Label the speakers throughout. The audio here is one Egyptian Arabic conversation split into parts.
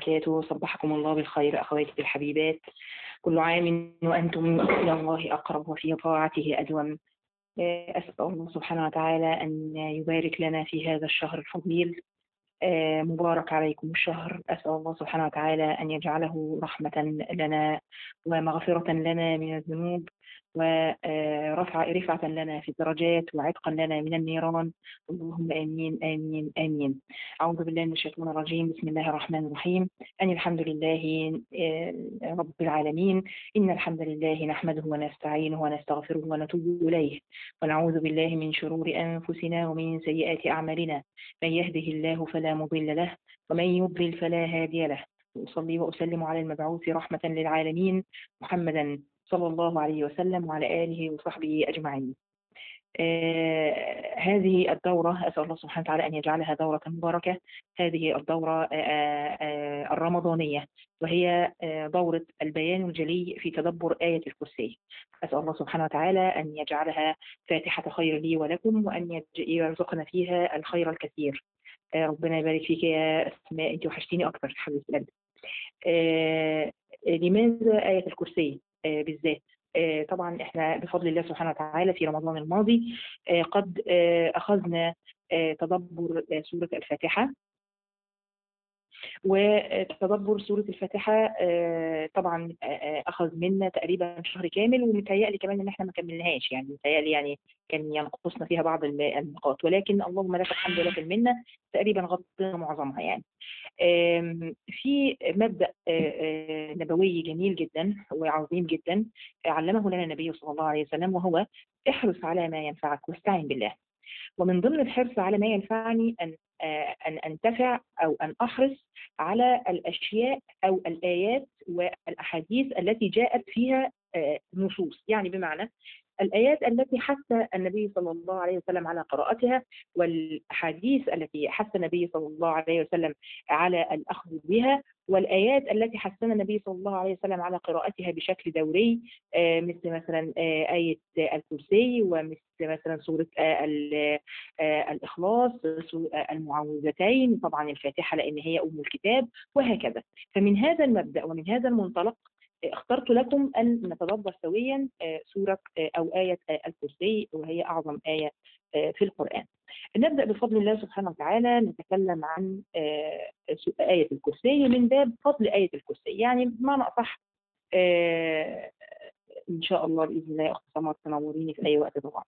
Speaker 1: وبركاته صبحكم الله بالخير أخواتي الحبيبات كل عام وأنتم إلى الله أقرب وفي طاعته أدوم أسأل الله سبحانه وتعالى أن يبارك لنا في هذا الشهر الفضيل مبارك عليكم الشهر أسأل الله سبحانه وتعالى أن يجعله رحمة لنا ومغفرة لنا من الذنوب ورفع رفعة لنا في الدرجات وعتقا لنا من النيران اللهم آمين آمين آمين أعوذ بالله من الشيطان الرجيم بسم الله الرحمن الرحيم أن الحمد لله رب العالمين إن الحمد لله نحمده ونستعينه ونستغفره ونتوب إليه ونعوذ بالله من شرور أنفسنا ومن سيئات أعمالنا من يهده الله فلا مضل له ومن يضلل فلا هادي له وأصلي وأسلم على المبعوث رحمة للعالمين محمدا صلى الله عليه وسلم وعلى آله وصحبه أجمعين آه هذه الدورة أسأل الله سبحانه وتعالى أن يجعلها دورة مباركة هذه الدورة آه آه الرمضانية وهي دورة البيان الجلي في تدبر آية الكرسي أسأل الله سبحانه وتعالى أن يجعلها فاتحة خير لي ولكم وأن يرزقنا فيها الخير الكثير ربنا يبارك فيك يا أسماء أنت وحشتيني أكثر حبيبة القلب لماذا آية الكرسي بالذات طبعا احنا بفضل الله سبحانه وتعالى في رمضان الماضي قد اخذنا تدبر سوره الفاتحه وتدبر سورة الفاتحة طبعا أخذ منا تقريبا شهر كامل ومتهيألي كمان إن إحنا ما كملناهاش يعني متهيألي يعني كان ينقصنا فيها بعض النقاط ولكن اللهم لك الحمد لك المنة تقريبا غطينا معظمها يعني في مبدأ نبوي جميل جدا وعظيم جدا علمه لنا النبي صلى الله عليه وسلم وهو احرص على ما ينفعك واستعن بالله ومن ضمن الحرص على ما ينفعني أن أن أنتفع أو أن أحرص على الأشياء أو الآيات والأحاديث التي جاءت فيها نصوص يعني بمعنى الآيات التي حث النبي صلى الله عليه وسلم على قراءتها والأحاديث التي حث النبي صلى الله عليه وسلم على الأخذ بها والآيات التي حثنا النبي صلى الله عليه وسلم على قراءتها بشكل دوري مثل مثلا آية الكرسي ومثل مثلا سورة الإخلاص المعوذتين طبعا الفاتحة لأن هي أم الكتاب وهكذا فمن هذا المبدأ ومن هذا المنطلق اخترت لكم أن نتدبر سويا سورة أو آية الكرسي وهي أعظم آية في القرآن نبدأ بفضل الله سبحانه وتعالى نتكلم عن آية الكرسي من باب فضل آية الكرسي يعني بمعنى أصح إن شاء الله بإذن الله أخت سمر تنوريني في أي وقت طبعا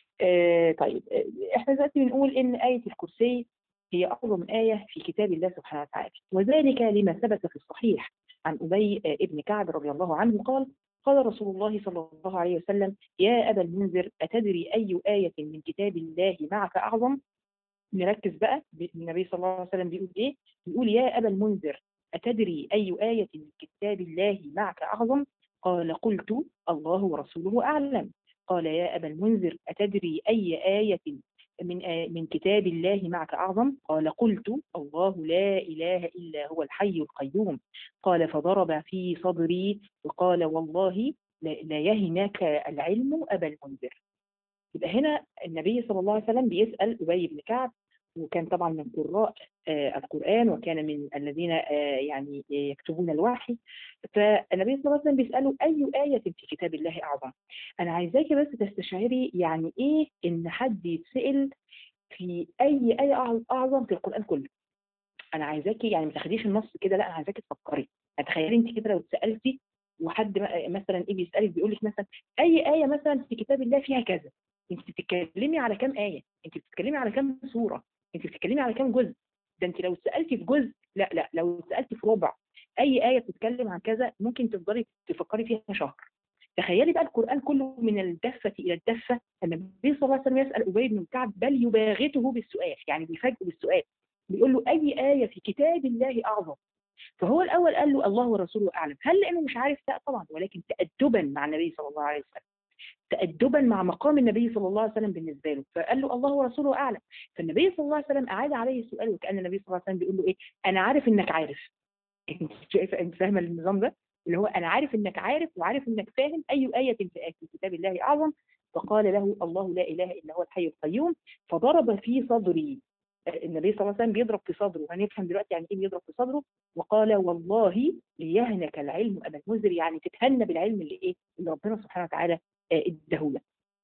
Speaker 1: طيب احنا دلوقتي بنقول إن آية الكرسي هي أعظم آية في كتاب الله سبحانه وتعالى وذلك لما ثبت في الصحيح عن أبي ابن كعب رضي الله عنه قال قال رسول الله صلى الله عليه وسلم يا أبا المنذر أتدري أي آية من كتاب الله معك أعظم نركز بقى النبي صلى الله عليه وسلم بيقول إيه بيقول يا أبا المنذر أتدري أي آية من كتاب الله معك أعظم قال قلت الله ورسوله أعلم قال يا أبا المنذر أتدري أي آية من من كتاب الله معك أعظم قال قلت الله لا إله إلا هو الحي القيوم قال فضرب في صدري وقال والله لا يهنك العلم أبا المنذر يبقى هنا النبي صلى الله عليه وسلم بيسأل أبي بن كعب وكان طبعا من قراء آه القرآن وكان من الذين آه يعني يكتبون الوحي فالنبي صلى الله عليه وسلم بيسأله أي آية في كتاب الله أعظم أنا عايزاكي بس تستشعري يعني إيه إن حد يتسأل في أي آية أعظم في القرآن كله أنا عايزاكي يعني ما تاخديش النص كده لا أنا عايزاكي تفكري تخيلي أنت كده لو اتسألتي وحد مثلا ايه بيسالك بيقول لك مثلا اي ايه مثلا في كتاب الله فيها كذا انت بتتكلمي على كام ايه انت بتتكلمي على كام سوره انت بتتكلمي على كام جزء ده انت لو سالتي في جزء لا لا لو سالتي في ربع اي ايه بتتكلم عن كذا ممكن تفضلي تفكري فيها شهر تخيلي بقى القران كله من الدفه الى الدفه النبي صلى الله عليه وسلم يسال ابي بن كعب بل يباغته بالسؤال يعني بيفاجئه بالسؤال بيقول له اي ايه في كتاب الله اعظم فهو الاول قال له الله ورسوله اعلم هل لانه مش عارف لا طبعا ولكن تادبا مع النبي صلى الله عليه وسلم تأدبا مع مقام النبي صلى الله عليه وسلم بالنسبة له فقال له الله ورسوله أعلم فالنبي صلى الله عليه وسلم أعاد عليه السؤال وكأن النبي صلى الله عليه وسلم بيقول له إيه أنا عارف إنك عارف أنت شايفة أنت فاهمة النظام ده اللي هو أنا عارف إنك عارف وعارف إنك فاهم أي آية في كتاب الله أعظم فقال له الله لا إله إلا هو الحي القيوم فضرب في صدري النبي صلى الله عليه وسلم بيضرب في صدره هنفهم دلوقتي يعني ايه بيضرب في صدره وقال والله ليهنك العلم ابا المنذر يعني تتهنى بالعلم اللي ايه اللي ربنا سبحانه وتعالى اداهولك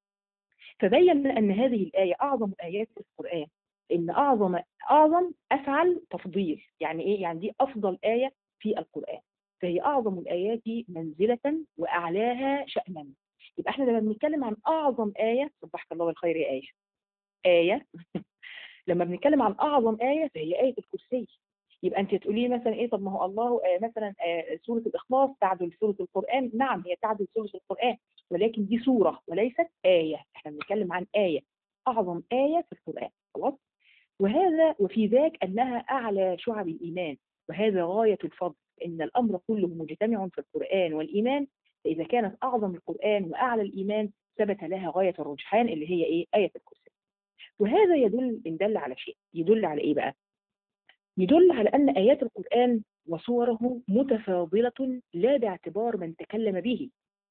Speaker 1: فبين ان هذه الايه اعظم ايات القران ان اعظم اعظم افعل تفضيل يعني ايه يعني دي افضل ايه في القران فهي اعظم الايات منزله واعلاها شانا يبقى احنا لما بنتكلم عن اعظم ايه صبحك الله بالخير يا ايه ايه لما بنتكلم عن اعظم ايه فهي ايه الكرسي يبقى انت تقولي مثلا ايه طب ما هو الله آه مثلا آه سوره الاخلاص تعدل سوره القران نعم هي تعدل سوره القران ولكن دي سوره وليست ايه احنا بنتكلم عن ايه اعظم ايه في القران خلاص وهذا وفي ذاك انها اعلى شعب الايمان وهذا غايه الفضل ان الامر كله مجتمع في القران والايمان فاذا كانت اعظم القران واعلى الايمان ثبت لها غايه الرجحان اللي هي ايه ايه الكرسي وهذا يدل ان دل على شيء يدل على ايه بقى يدل على ان ايات القران وصوره متفاضله لا باعتبار من تكلم به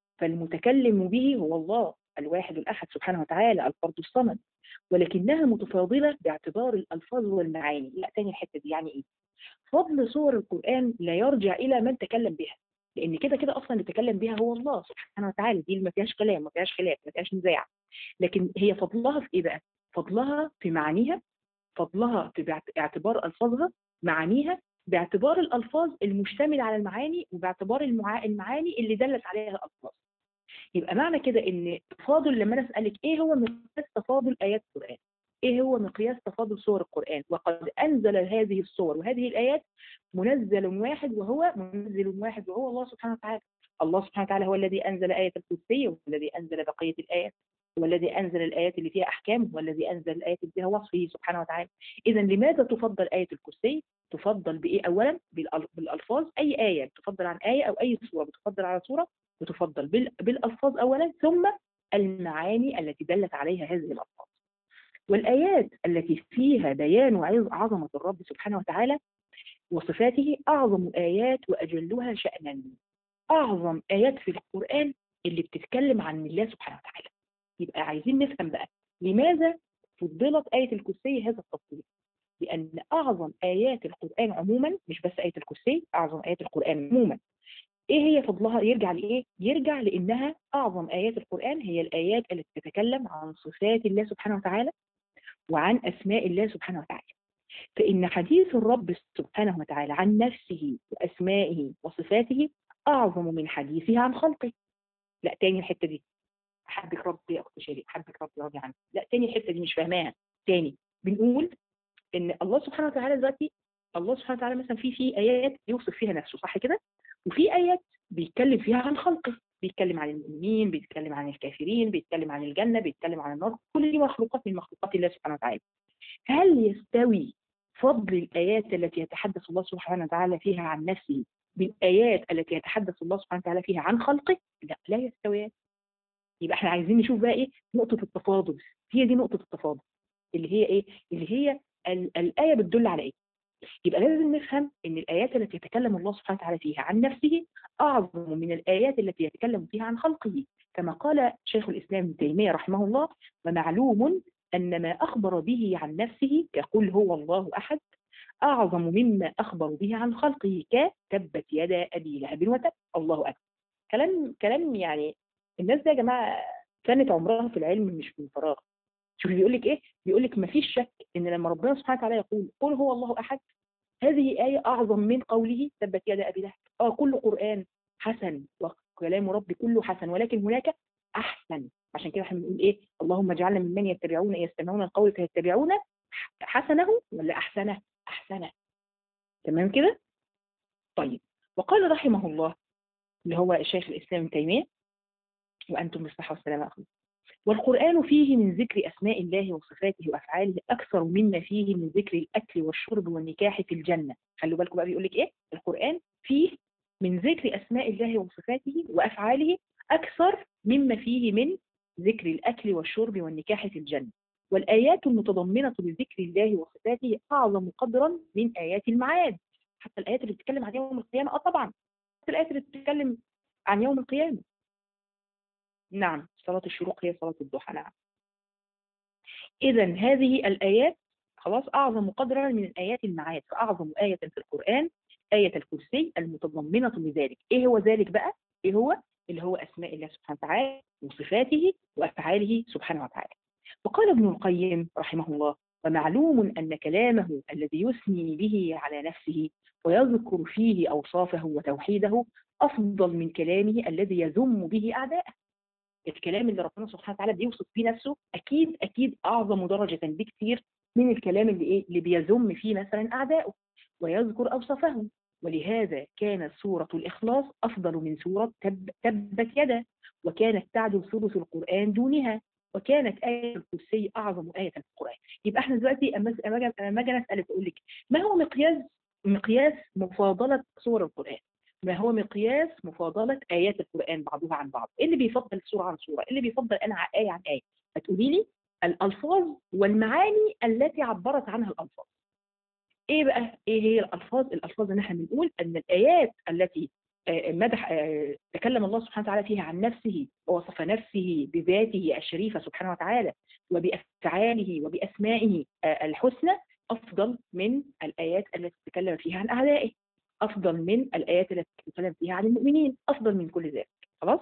Speaker 1: فالمتكلم به هو الله الواحد الاحد سبحانه وتعالى الفرد الصمد ولكنها متفاضله باعتبار الالفاظ والمعاني لا تاني الحته دي يعني ايه فضل صور القران لا يرجع الى من تكلم بها لان كده كده اصلا اللي تكلم بها هو الله سبحانه وتعالى دي ما فيهاش كلام ما فيهاش خلاف ما فيهاش نزاع لكن هي فضلها في ايه بقى فضلها في معانيها فضلها في اعتبار الفاظها معانيها باعتبار الالفاظ المشتمله على المعاني وباعتبار المعا... المعاني اللي دلت عليها الالفاظ يبقى معنى كده ان تفاضل لما انا اسالك ايه هو مقياس تفاضل ايات القران ايه هو مقياس تفاضل سور القران وقد انزل هذه الصور وهذه الايات منزل واحد وهو منزل واحد وهو الله سبحانه وتعالى الله سبحانه وتعالى هو الذي انزل ايه الكرسي وهو الذي انزل بقيه الايات هو الذي انزل الايات اللي فيها احكام هو الذي انزل الايات اللي فيها وصفه سبحانه وتعالى اذا لماذا تفضل ايه الكرسي تفضل بايه اولا بالالفاظ اي ايه بتفضل عن ايه او اي سوره بتفضل على سوره بتفضل بالالفاظ اولا ثم المعاني التي دلت عليها هذه الالفاظ والايات التي فيها بيان عظمه الرب سبحانه وتعالى وصفاته اعظم ايات واجلها شانا اعظم ايات في القران اللي بتتكلم عن الله سبحانه وتعالى يبقى عايزين نفهم بقى لماذا فضلت آية الكرسي هذا التفضيل لأن أعظم آيات القرآن عموما مش بس آية الكرسي أعظم آيات القرآن عموما إيه هي فضلها يرجع لإيه؟ يرجع لأنها أعظم آيات القرآن هي الآيات التي تتكلم عن صفات الله سبحانه وتعالى وعن أسماء الله سبحانه وتعالى فإن حديث الرب سبحانه وتعالى عن نفسه وأسمائه وصفاته أعظم من حديثه عن خلقه لا تاني الحتة دي حبك ربي يا اخت شيرين حبك ربي راضي عنك لا تاني الحته دي مش فاهماها تاني بنقول ان الله سبحانه وتعالى دلوقتي الله سبحانه وتعالى مثلا في في ايات يوصف فيها نفسه صح كده وفي ايات بيتكلم فيها عن خلقه بيتكلم عن المؤمنين بيتكلم عن الكافرين بيتكلم عن الجنه بيتكلم عن النار كل دي مخلوقات من مخلوقات الله سبحانه وتعالى هل يستوي فضل الايات التي يتحدث الله سبحانه وتعالى فيها عن نفسه بالايات التي يتحدث الله سبحانه وتعالى فيها عن خلقه لا لا يستويان يبقى احنا عايزين نشوف بقى ايه نقطة التفاضل هي دي نقطة التفاضل اللي هي ايه اللي هي ال الآية بتدل على ايه يبقى لازم نفهم ان الآيات التي يتكلم الله سبحانه وتعالى فيها عن نفسه أعظم من الآيات التي يتكلم فيها عن خلقه كما قال شيخ الإسلام ابن تيمية رحمه الله ومعلوم أن ما أخبر به عن نفسه كقل هو الله أحد أعظم مما أخبر به عن خلقه كتبت يدا أبي لهب وتب الله أكبر كلام كلام يعني الناس دي يا جماعه كانت عمرها في العلم مش من فراغ شوفي بيقول لك ايه بيقول لك مفيش شك ان لما ربنا سبحانه وتعالى يقول قل هو الله احد هذه آية أعظم من قوله تبت يد أبي لهب اه كل قرآن حسن وكلام ربي كله حسن ولكن هناك أحسن عشان كده احنا بنقول ايه اللهم اجعلنا ممن يتبعون يستمعون القول فيتبعون حسنه ولا أحسنه أحسنه تمام كده طيب وقال رحمه الله اللي هو الشيخ الإسلام ابن تيمية وأنتم بالصحة والسلامة أخوي والقرآن فيه من ذكر أسماء الله وصفاته وأفعاله أكثر مما فيه من ذكر الأكل والشرب والنكاح في الجنة خلوا بالكم بقى بيقول لك إيه القرآن فيه من ذكر أسماء الله وصفاته وأفعاله أكثر مما فيه من ذكر الأكل والشرب والنكاح في الجنة والآيات المتضمنة لذكر الله وصفاته أعظم قدرا من آيات المعاد حتى الآيات اللي بتتكلم عن يوم القيامة آه طبعا حتى الآيات اللي بتتكلم عن يوم القيامة نعم صلاة الشروق هي صلاة الضحى نعم إذا هذه الآيات خلاص أعظم قدرا من الآيات المعاد فأعظم آية في القرآن آية الكرسي المتضمنة لذلك إيه هو ذلك بقى؟ إيه هو؟ اللي هو أسماء الله سبحانه وتعالى وصفاته وأفعاله سبحانه وتعالى وقال ابن القيم رحمه الله ومعلوم أن كلامه الذي يثني به على نفسه ويذكر فيه أوصافه وتوحيده أفضل من كلامه الذي يذم به أعداءه الكلام اللي ربنا سبحانه وتعالى بيوصف فيه نفسه أكيد أكيد أعظم درجة بكثير من الكلام اللي إيه اللي بيذم فيه مثلا أعدائه ويذكر أوصافهم ولهذا كانت سورة الإخلاص أفضل من سورة تب تبت يدا وكانت تعدل ثلث القرآن دونها وكانت آية الكرسي أعظم آية في القرآن يبقى احنا دلوقتي أما أما أجي أسألك أقول لك ما هو مقياس مقياس مفاضلة سور القرآن ما هو مقياس مفاضلة آيات القرآن بعضها عن بعض إيه اللي بيفضل سورة عن سورة إيه اللي بيفضل أنا آية عن آية هتقولي لي الألفاظ والمعاني التي عبرت عنها الألفاظ ايه بقى ايه هي الالفاظ الالفاظ ان احنا بنقول ان الايات التي مدح تكلم الله سبحانه وتعالى فيها عن نفسه ووصف نفسه بذاته الشريفه سبحانه وتعالى وبافعاله وباسمائه الحسنى افضل من الايات التي تكلم فيها عن اعدائه افضل من الايات التي تتكلم فيها عن المؤمنين افضل من كل ذلك خلاص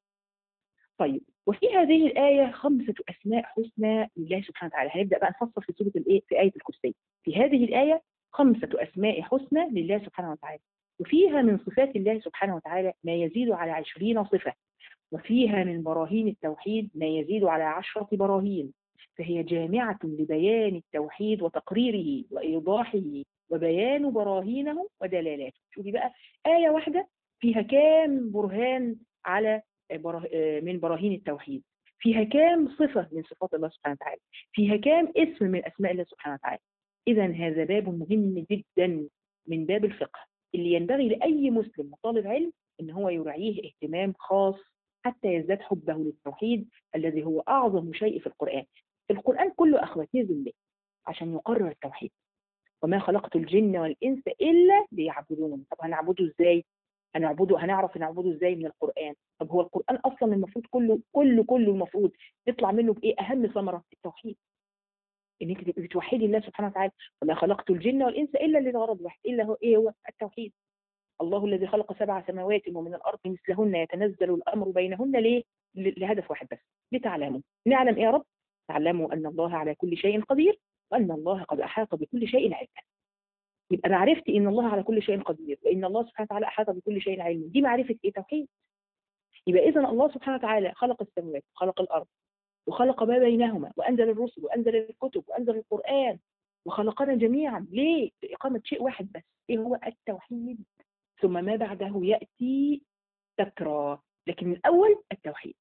Speaker 1: طيب وفي هذه الآية خمسة أسماء حسنى لله سبحانه وتعالى هنبدأ بقى نفصل في سورة الإيه في آية الكرسي في هذه الآية خمسة أسماء حسنى لله سبحانه وتعالى وفيها من صفات الله سبحانه وتعالى ما يزيد على عشرين صفة وفيها من براهين التوحيد ما يزيد على عشرة براهين فهي جامعة لبيان التوحيد وتقريره وإيضاحه وبيان براهينه ودلالاته شوفي بقى آية واحدة فيها كام برهان على من براهين التوحيد فيها كام صفة من صفات الله سبحانه وتعالى فيها كام اسم من أسماء الله سبحانه وتعالى إذا هذا باب مهم جدا من باب الفقه اللي ينبغي لأي مسلم وطالب علم إن هو يراعيه اهتمام خاص حتى يزداد حبه للتوحيد الذي هو أعظم شيء في القرآن القرآن كله أخواتي ذنبه عشان يقرر التوحيد وما خلقت الجن والإنس إلا ليعبدون طب هنعبده إزاي هنعبده هنعرف نعبده ازاي من القرآن طب هو القرآن أصلا المفروض كله كله كله المفروض يطلع منه بإيه أهم ثمرة التوحيد ان انت تبقي بتوحدي الله سبحانه وتعالى وما خلقت الجن والانس الا لغرض واحد الا هو ايه هو التوحيد الله الذي خلق سبع سماوات ومن الارض مثلهن يتنزل الامر بينهن ليه لهدف واحد بس لتعلموا نعلم ايه يا رب تعلموا ان الله على كل شيء قدير وان الله قد احاط بكل شيء علما يبقى معرفتي ان الله على كل شيء قدير وان الله سبحانه وتعالى احاط بكل شيء علما دي معرفه ايه توحيد يبقى اذا الله سبحانه وتعالى خلق السماوات وخلق الارض وخلق ما بينهما وأنزل الرسل وأنزل الكتب وأنزل القرآن وخلقنا جميعا ليه؟ لإقامة شيء واحد بس إيه هو التوحيد ثم ما بعده يأتي تكرار لكن الأول التوحيد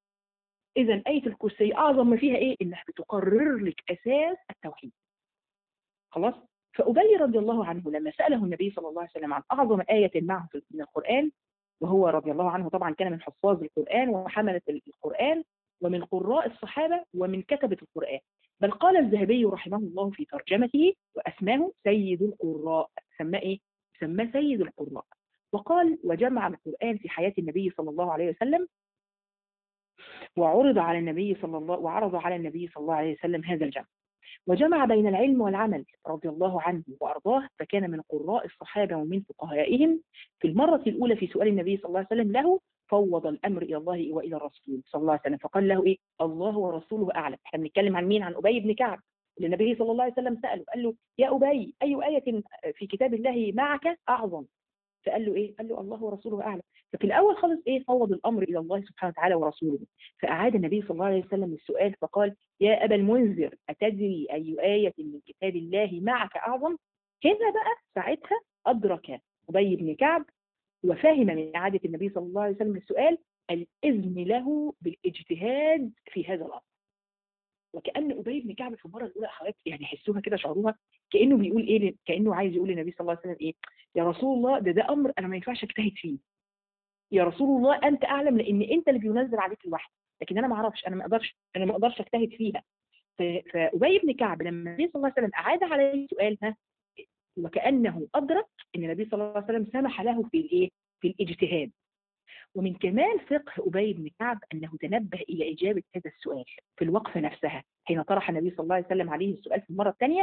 Speaker 1: إذا آية الكرسي أعظم ما فيها إيه؟ إنها بتقرر لك أساس التوحيد خلاص؟ فأبي رضي الله عنه لما سأله النبي صلى الله عليه وسلم عن أعظم آية معه من القرآن وهو رضي الله عنه طبعا كان من حفاظ القرآن وحملة القرآن ومن قراء الصحابة ومن كتبة القرآن بل قال الذهبي رحمه الله في ترجمته وأسماه سيد القراء سماه إيه؟ سماه سيد القراء وقال وجمع القرآن في حياة النبي صلى الله عليه وسلم وعرض على النبي صلى الله وعرض على النبي صلى الله عليه وسلم هذا الجمع وجمع بين العلم والعمل رضي الله عنه وأرضاه فكان من قراء الصحابة ومن فقهائهم في المرة الأولى في سؤال النبي صلى الله عليه وسلم له فوض الامر الى الله والى الرسول صلى الله عليه وسلم فقال له ايه الله ورسوله اعلم احنا بنتكلم عن مين عن ابي بن كعب اللي النبي صلى الله عليه وسلم ساله قال له يا ابي اي ايه في كتاب الله معك اعظم فقال له ايه قال له الله ورسوله اعلم ففي الاول خالص ايه فوض الامر الى الله سبحانه وتعالى ورسوله فاعاد النبي صلى الله عليه وسلم السؤال فقال يا ابا المنذر اتدري اي ايه من كتاب الله معك اعظم هنا بقى ساعتها ادرك ابي بن كعب وفهم من عادة النبي صلى الله عليه وسلم السؤال الإذن له بالاجتهاد في هذا الأمر وكأن أبي بن كعب في المرة الأولى أخوات يعني يحسوها كده شعروها كأنه بيقول إيه كأنه عايز يقول للنبي صلى الله عليه وسلم إيه يا رسول الله ده ده أمر أنا ما ينفعش أجتهد فيه يا رسول الله أنت أعلم لأن أنت اللي بينزل عليك الوحي لكن أنا ما أعرفش أنا ما أقدرش أنا ما أقدرش أجتهد فيها فأبي بن كعب لما النبي صلى الله عليه وسلم أعاد عليه السؤال ها وكأنه أدرك أن النبي صلى الله عليه وسلم سمح له في الإيه في الاجتهاد ومن كمال فقه أبي بن كعب أنه تنبه إلى إجابة هذا السؤال في الوقفة نفسها حين طرح النبي صلى الله عليه وسلم عليه السؤال في المرة الثانية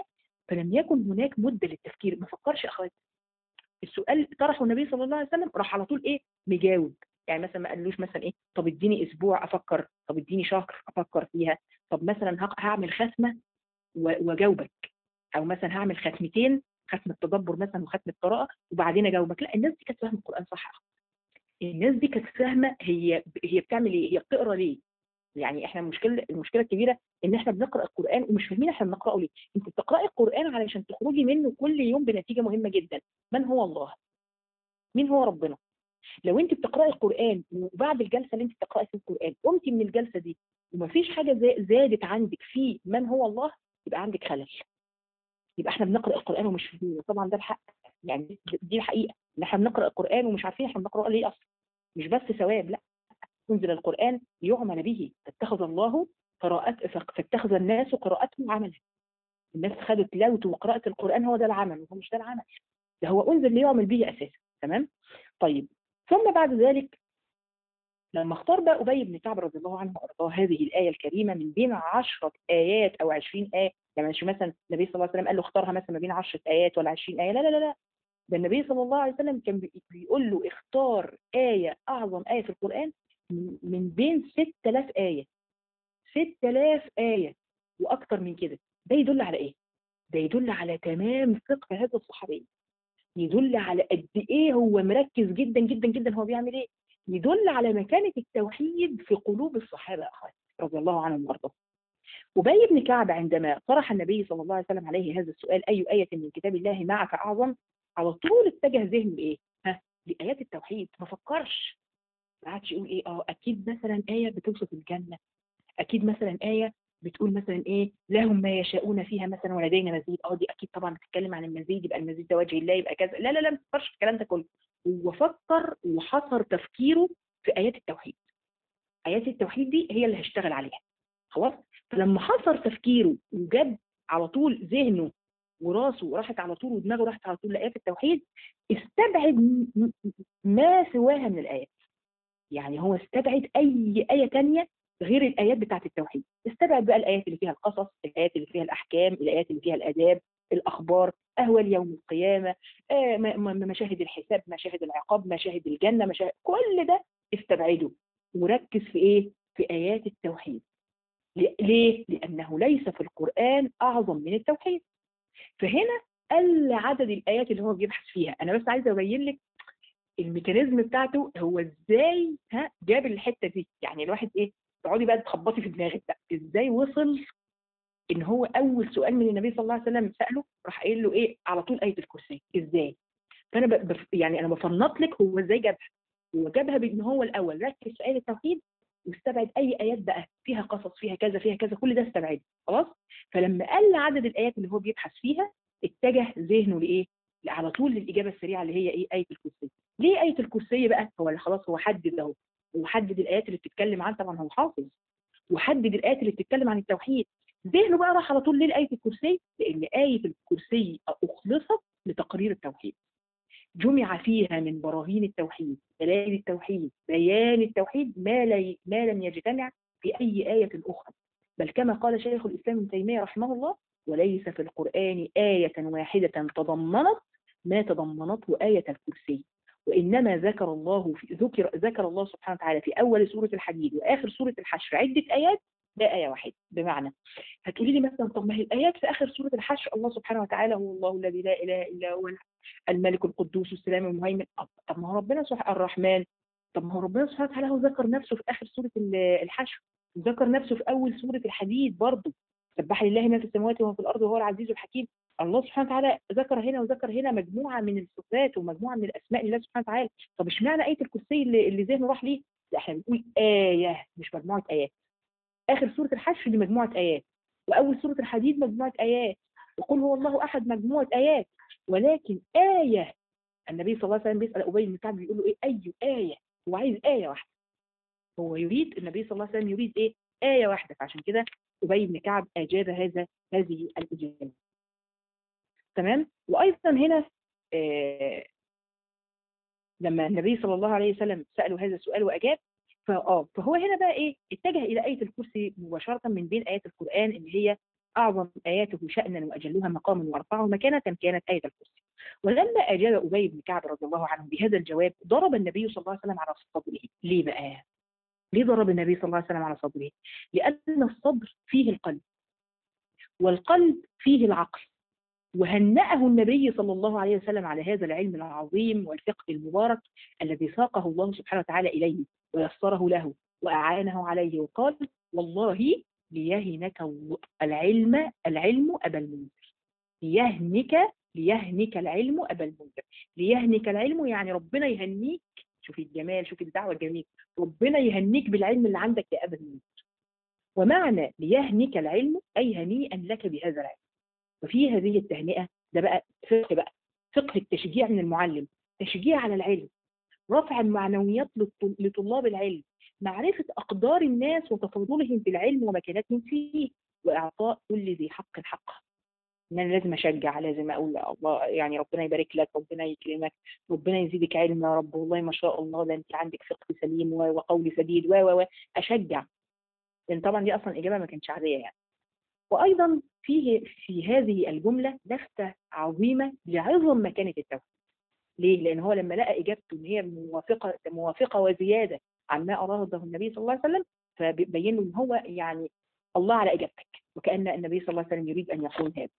Speaker 1: فلم يكن هناك مده للتفكير ما فكرش اخواتي السؤال طرحه النبي صلى الله عليه وسلم راح على طول ايه مجاوب يعني مثلا ما قالوش مثلا ايه طب اديني اسبوع افكر طب اديني شهر افكر فيها طب مثلا هعمل ختمه واجاوبك او مثلا هعمل ختمتين ختم التدبر مثلا وختم القراءه وبعدين اجاوبك لا الناس دي كانت فاهمه القران صح الناس دي كانت فاهمه هي هي بتعمل ايه هي بتقرا ليه يعني احنا المشكله المشكله الكبيره ان احنا بنقرا القران ومش فاهمين احنا بنقراه ليه انت بتقراي القران علشان تخرجي منه كل يوم بنتيجه مهمه جدا من هو الله مين هو ربنا لو انت بتقراي القران وبعد الجلسه اللي انت بتقراي فيها القران قمتي من الجلسه دي ومفيش حاجه زادت عندك في من هو الله يبقى عندك خلل يبقى احنا بنقرا القران ومش فاهمين طبعا ده الحق يعني دي الحقيقه ان احنا بنقرا القران ومش عارفين احنا بنقراه ليه اصلا مش بس ثواب لا انزل القران ليعمل به فاتخذ الله قراءات فاتخذ الناس قراءته عملا الناس خدت تلاوته وقراءه القران هو ده العمل وهو مش ده العمل ده هو انزل ليعمل به اساسا تمام طيب ثم بعد ذلك لما اختار بقى أبي بن كعب رضي الله عنه وأرضاه هذه الآية الكريمة من بين عشرة آيات أو عشرين آية يعني مش مثلا النبي صلى الله عليه وسلم قال له اختارها مثلا ما بين 10 آيات ولا 20 آية لا لا لا لا ده النبي صلى الله عليه وسلم كان بيقول له اختار آية أعظم آية في القرآن من بين 6000 آية 6000 آية وأكتر من كده ده يدل على إيه؟ ده يدل على تمام فقه هذا الصحابي يدل على قد إيه هو مركز جدا جدا جدا هو بيعمل إيه؟ يدل على مكانة التوحيد في قلوب الصحابة أخوات رضي الله عنهم وارضاهم أبي بن كعب عندما طرح النبي صلى الله عليه وسلم عليه هذا السؤال أي آية من كتاب الله معك أعظم على طول اتجه ذهنه لإيه؟ ها لآيات التوحيد ما فكرش ما عادش يقول إيه أه أكيد مثلا آية بتوصف الجنة أكيد مثلا آية بتقول مثلا ايه لهم ما يشاءون فيها مثلا ولدينا مزيد اه دي اكيد طبعا بتتكلم عن المزيد يبقى المزيد ده وجه الله يبقى كذا لا لا لا ما تفكرش في الكلام ده كله هو فكر وحصر تفكيره في ايات التوحيد ايات التوحيد دي هي اللي هيشتغل عليها خلاص فلما حصر تفكيره وجد على طول ذهنه وراسه راحت على طول ودماغه راحت على طول لايات التوحيد استبعد ما سواها من الايات يعني هو استبعد اي ايه ثانيه غير الايات بتاعه التوحيد استبعد بقى الايات اللي فيها القصص الايات اللي فيها الاحكام الايات اللي فيها الاداب الاخبار اهوال يوم القيامه آه مشاهد الحساب مشاهد العقاب مشاهد الجنه مشاهد كل ده استبعده وركز في ايه في ايات التوحيد ليه لانه ليس في القران اعظم من التوحيد فهنا قل عدد الايات اللي هو بيبحث فيها انا بس عايزه ابين لك الميكانيزم بتاعته هو ازاي ها جاب الحته دي يعني الواحد ايه تقعدي بقى تخبطي في دماغك بقى ازاي وصل ان هو اول سؤال من النبي صلى الله عليه وسلم ساله راح قايل له ايه على طول ايه الكرسي ازاي فانا بف يعني انا بفنط لك هو ازاي جابها هو جابها بان هو الاول ركز في ايه التوحيد واستبعد اي ايات بقى فيها قصص فيها كذا فيها كذا كل ده استبعده خلاص فلما قل عدد الايات اللي هو بيبحث فيها اتجه ذهنه لايه على طول للاجابه السريعه اللي هي ايه ايه الكرسي ليه ايه الكرسي بقى هو اللي خلاص هو حدد اهو وحدد الايات اللي بتتكلم عن طبعا هو حافظ وحدد الايات اللي بتتكلم عن التوحيد ذهنه بقى راح على طول ليه ايه الكرسي لان ايه الكرسي اخلصت لتقرير التوحيد جمع فيها من براهين التوحيد دلائل التوحيد بيان التوحيد ما, لي ما لم يجتمع في أي آية أخرى بل كما قال شيخ الإسلام ابن تيمية رحمه الله وليس في القرآن آية واحدة تضمنت ما تضمنته آية الكرسي وإنما ذكر الله في ذكر ذكر الله سبحانه وتعالى في أول سورة الحديد وآخر سورة الحشر عدة آيات لا آية واحدة بمعنى هتقولي لي مثلا طب ما هي الآيات في آخر سورة الحشر الله سبحانه وتعالى هو الله الذي لا إله إلا هو الملك القدوس السلام المهيمن طب ما هو ربنا سبحانه الرحمن طب ما هو ربنا سبحانه وتعالى هو ذكر نفسه في آخر سورة الحشر وذكر نفسه في أول سورة الحديد برضه سبح لله ما في السماوات وما في الأرض وهو العزيز الحكيم الله سبحانه وتعالى ذكر هنا وذكر هنا مجموعة من الصفات ومجموعة من الأسماء لله سبحانه وتعالى طب اشمعنى آية الكرسي اللي, اللي ذهنه راح ليه؟ لا احنا بنقول آية مش مجموعة آيات آخر سورة الحشر دي مجموعة آيات وأول سورة الحديد مجموعة آيات وقل هو الله أحد مجموعة آيات ولكن آية النبي صلى الله عليه وسلم بيسأل أبي بن كعب بيقول له إيه أي آية هو عايز آية واحدة هو يريد النبي صلى الله عليه وسلم يريد إيه آية واحدة فعشان كده أبي بن كعب أجاب هذا هذه الإجابة تمام وأيضا هنا آه لما النبي صلى الله عليه وسلم سأله هذا السؤال وأجاب فاه فهو هنا بقى ايه اتجه الى ايه الكرسي مباشره من بين ايات القران اللي هي أعظم آياته شأنا وأجلها مقاما وأرفعه مكانة كانت آية الكرسي ولما أجاب أبي بن كعب رضي الله عنه بهذا الجواب ضرب النبي صلى الله عليه وسلم على صدره ليه بقى؟ ليه ضرب النبي صلى الله عليه وسلم على صدره؟ لأن الصدر فيه القلب والقلب فيه العقل وهنأه النبي صلى الله عليه وسلم على هذا العلم العظيم والفقه المبارك الذي ساقه الله سبحانه وتعالى إليه ويسره له وأعانه عليه وقال والله ليهنك العلم العلم أبا المنذر ليهنك ليهنك العلم أبا المنذر ليهنك العلم يعني ربنا يهنيك شوفي الجمال شوفي الدعوة الجميلة ربنا يهنيك بالعلم اللي عندك يا أبا المنذر ومعنى ليهنك العلم أي هنيئا لك بهذا العلم وفي هذه التهنئة ده بقى فقه بقى فقه التشجيع من المعلم تشجيع على العلم رفع المعنويات لطلاب العلم معرفة أقدار الناس وتفاضلهم في العلم ومكانتهم فيه وإعطاء كل ذي حق حقه ان انا لازم اشجع لازم اقول الله يعني ربنا يبارك لك ربنا يكرمك ربنا يزيدك علم يا رب والله ما شاء الله ده انت عندك فقه سليم وقول سديد و و اشجع لان طبعا دي اصلا اجابه ما كانتش عاديه يعني وايضا فيه في هذه الجمله لفته عظيمه لعظم مكانه التوحيد ليه؟ لان هو لما لقى اجابته ان هي موافقه موافقه وزياده عن ما اراده النبي صلى الله عليه وسلم فبين له ان هو يعني الله على اجابتك وكان النبي صلى الله عليه وسلم يريد ان يقول هذا.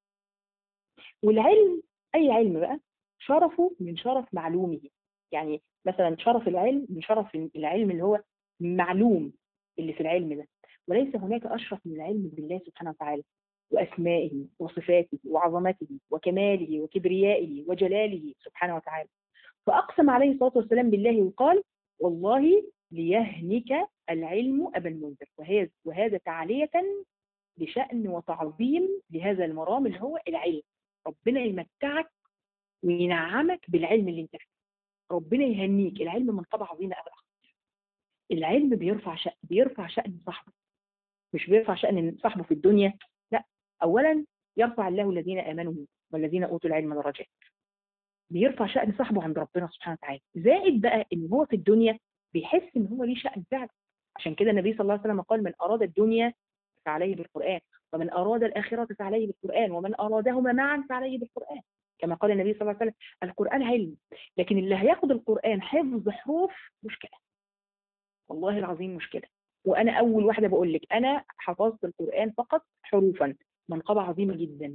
Speaker 1: والعلم اي علم بقى شرفه من شرف معلومه يعني مثلا شرف العلم من شرف العلم اللي هو معلوم اللي في العلم ده وليس هناك اشرف من العلم بالله سبحانه وتعالى واسمائه وصفاته وعظمته وكماله وكبريائه وجلاله سبحانه وتعالى فاقسم عليه الصلاه والسلام بالله وقال والله ليهنك العلم ابا المنذر وهذا وهذا تعليه لشان وتعظيم لهذا المرام اللي هو العلم ربنا يمتعك وينعمك بالعلم اللي انت فيه ربنا يهنيك العلم منقبة عظيمة أبدا العلم بيرفع شأن بيرفع شأن صاحبه مش بيرفع شأن صاحبه في الدنيا لا أولا يرفع الله الذين آمنوا والذين أوتوا العلم درجات بيرفع شأن صاحبه عند ربنا سبحانه وتعالى زائد بقى إن هو في الدنيا بيحس إن هو ليه شأن فعلا عشان كده النبي صلى الله عليه وسلم قال من أراد الدنيا فعليه بالقرآن ومن أراد الآخرة فعليه بالقرآن ومن أرادهما معا فعليه بالقرآن كما قال النبي صلى الله عليه وسلم القرآن علم لكن اللي هياخد القرآن حفظ حروف مشكلة والله العظيم مشكلة وأنا أول واحدة بقول لك أنا حفظت القرآن فقط حروفا منقبة عظيمة جدا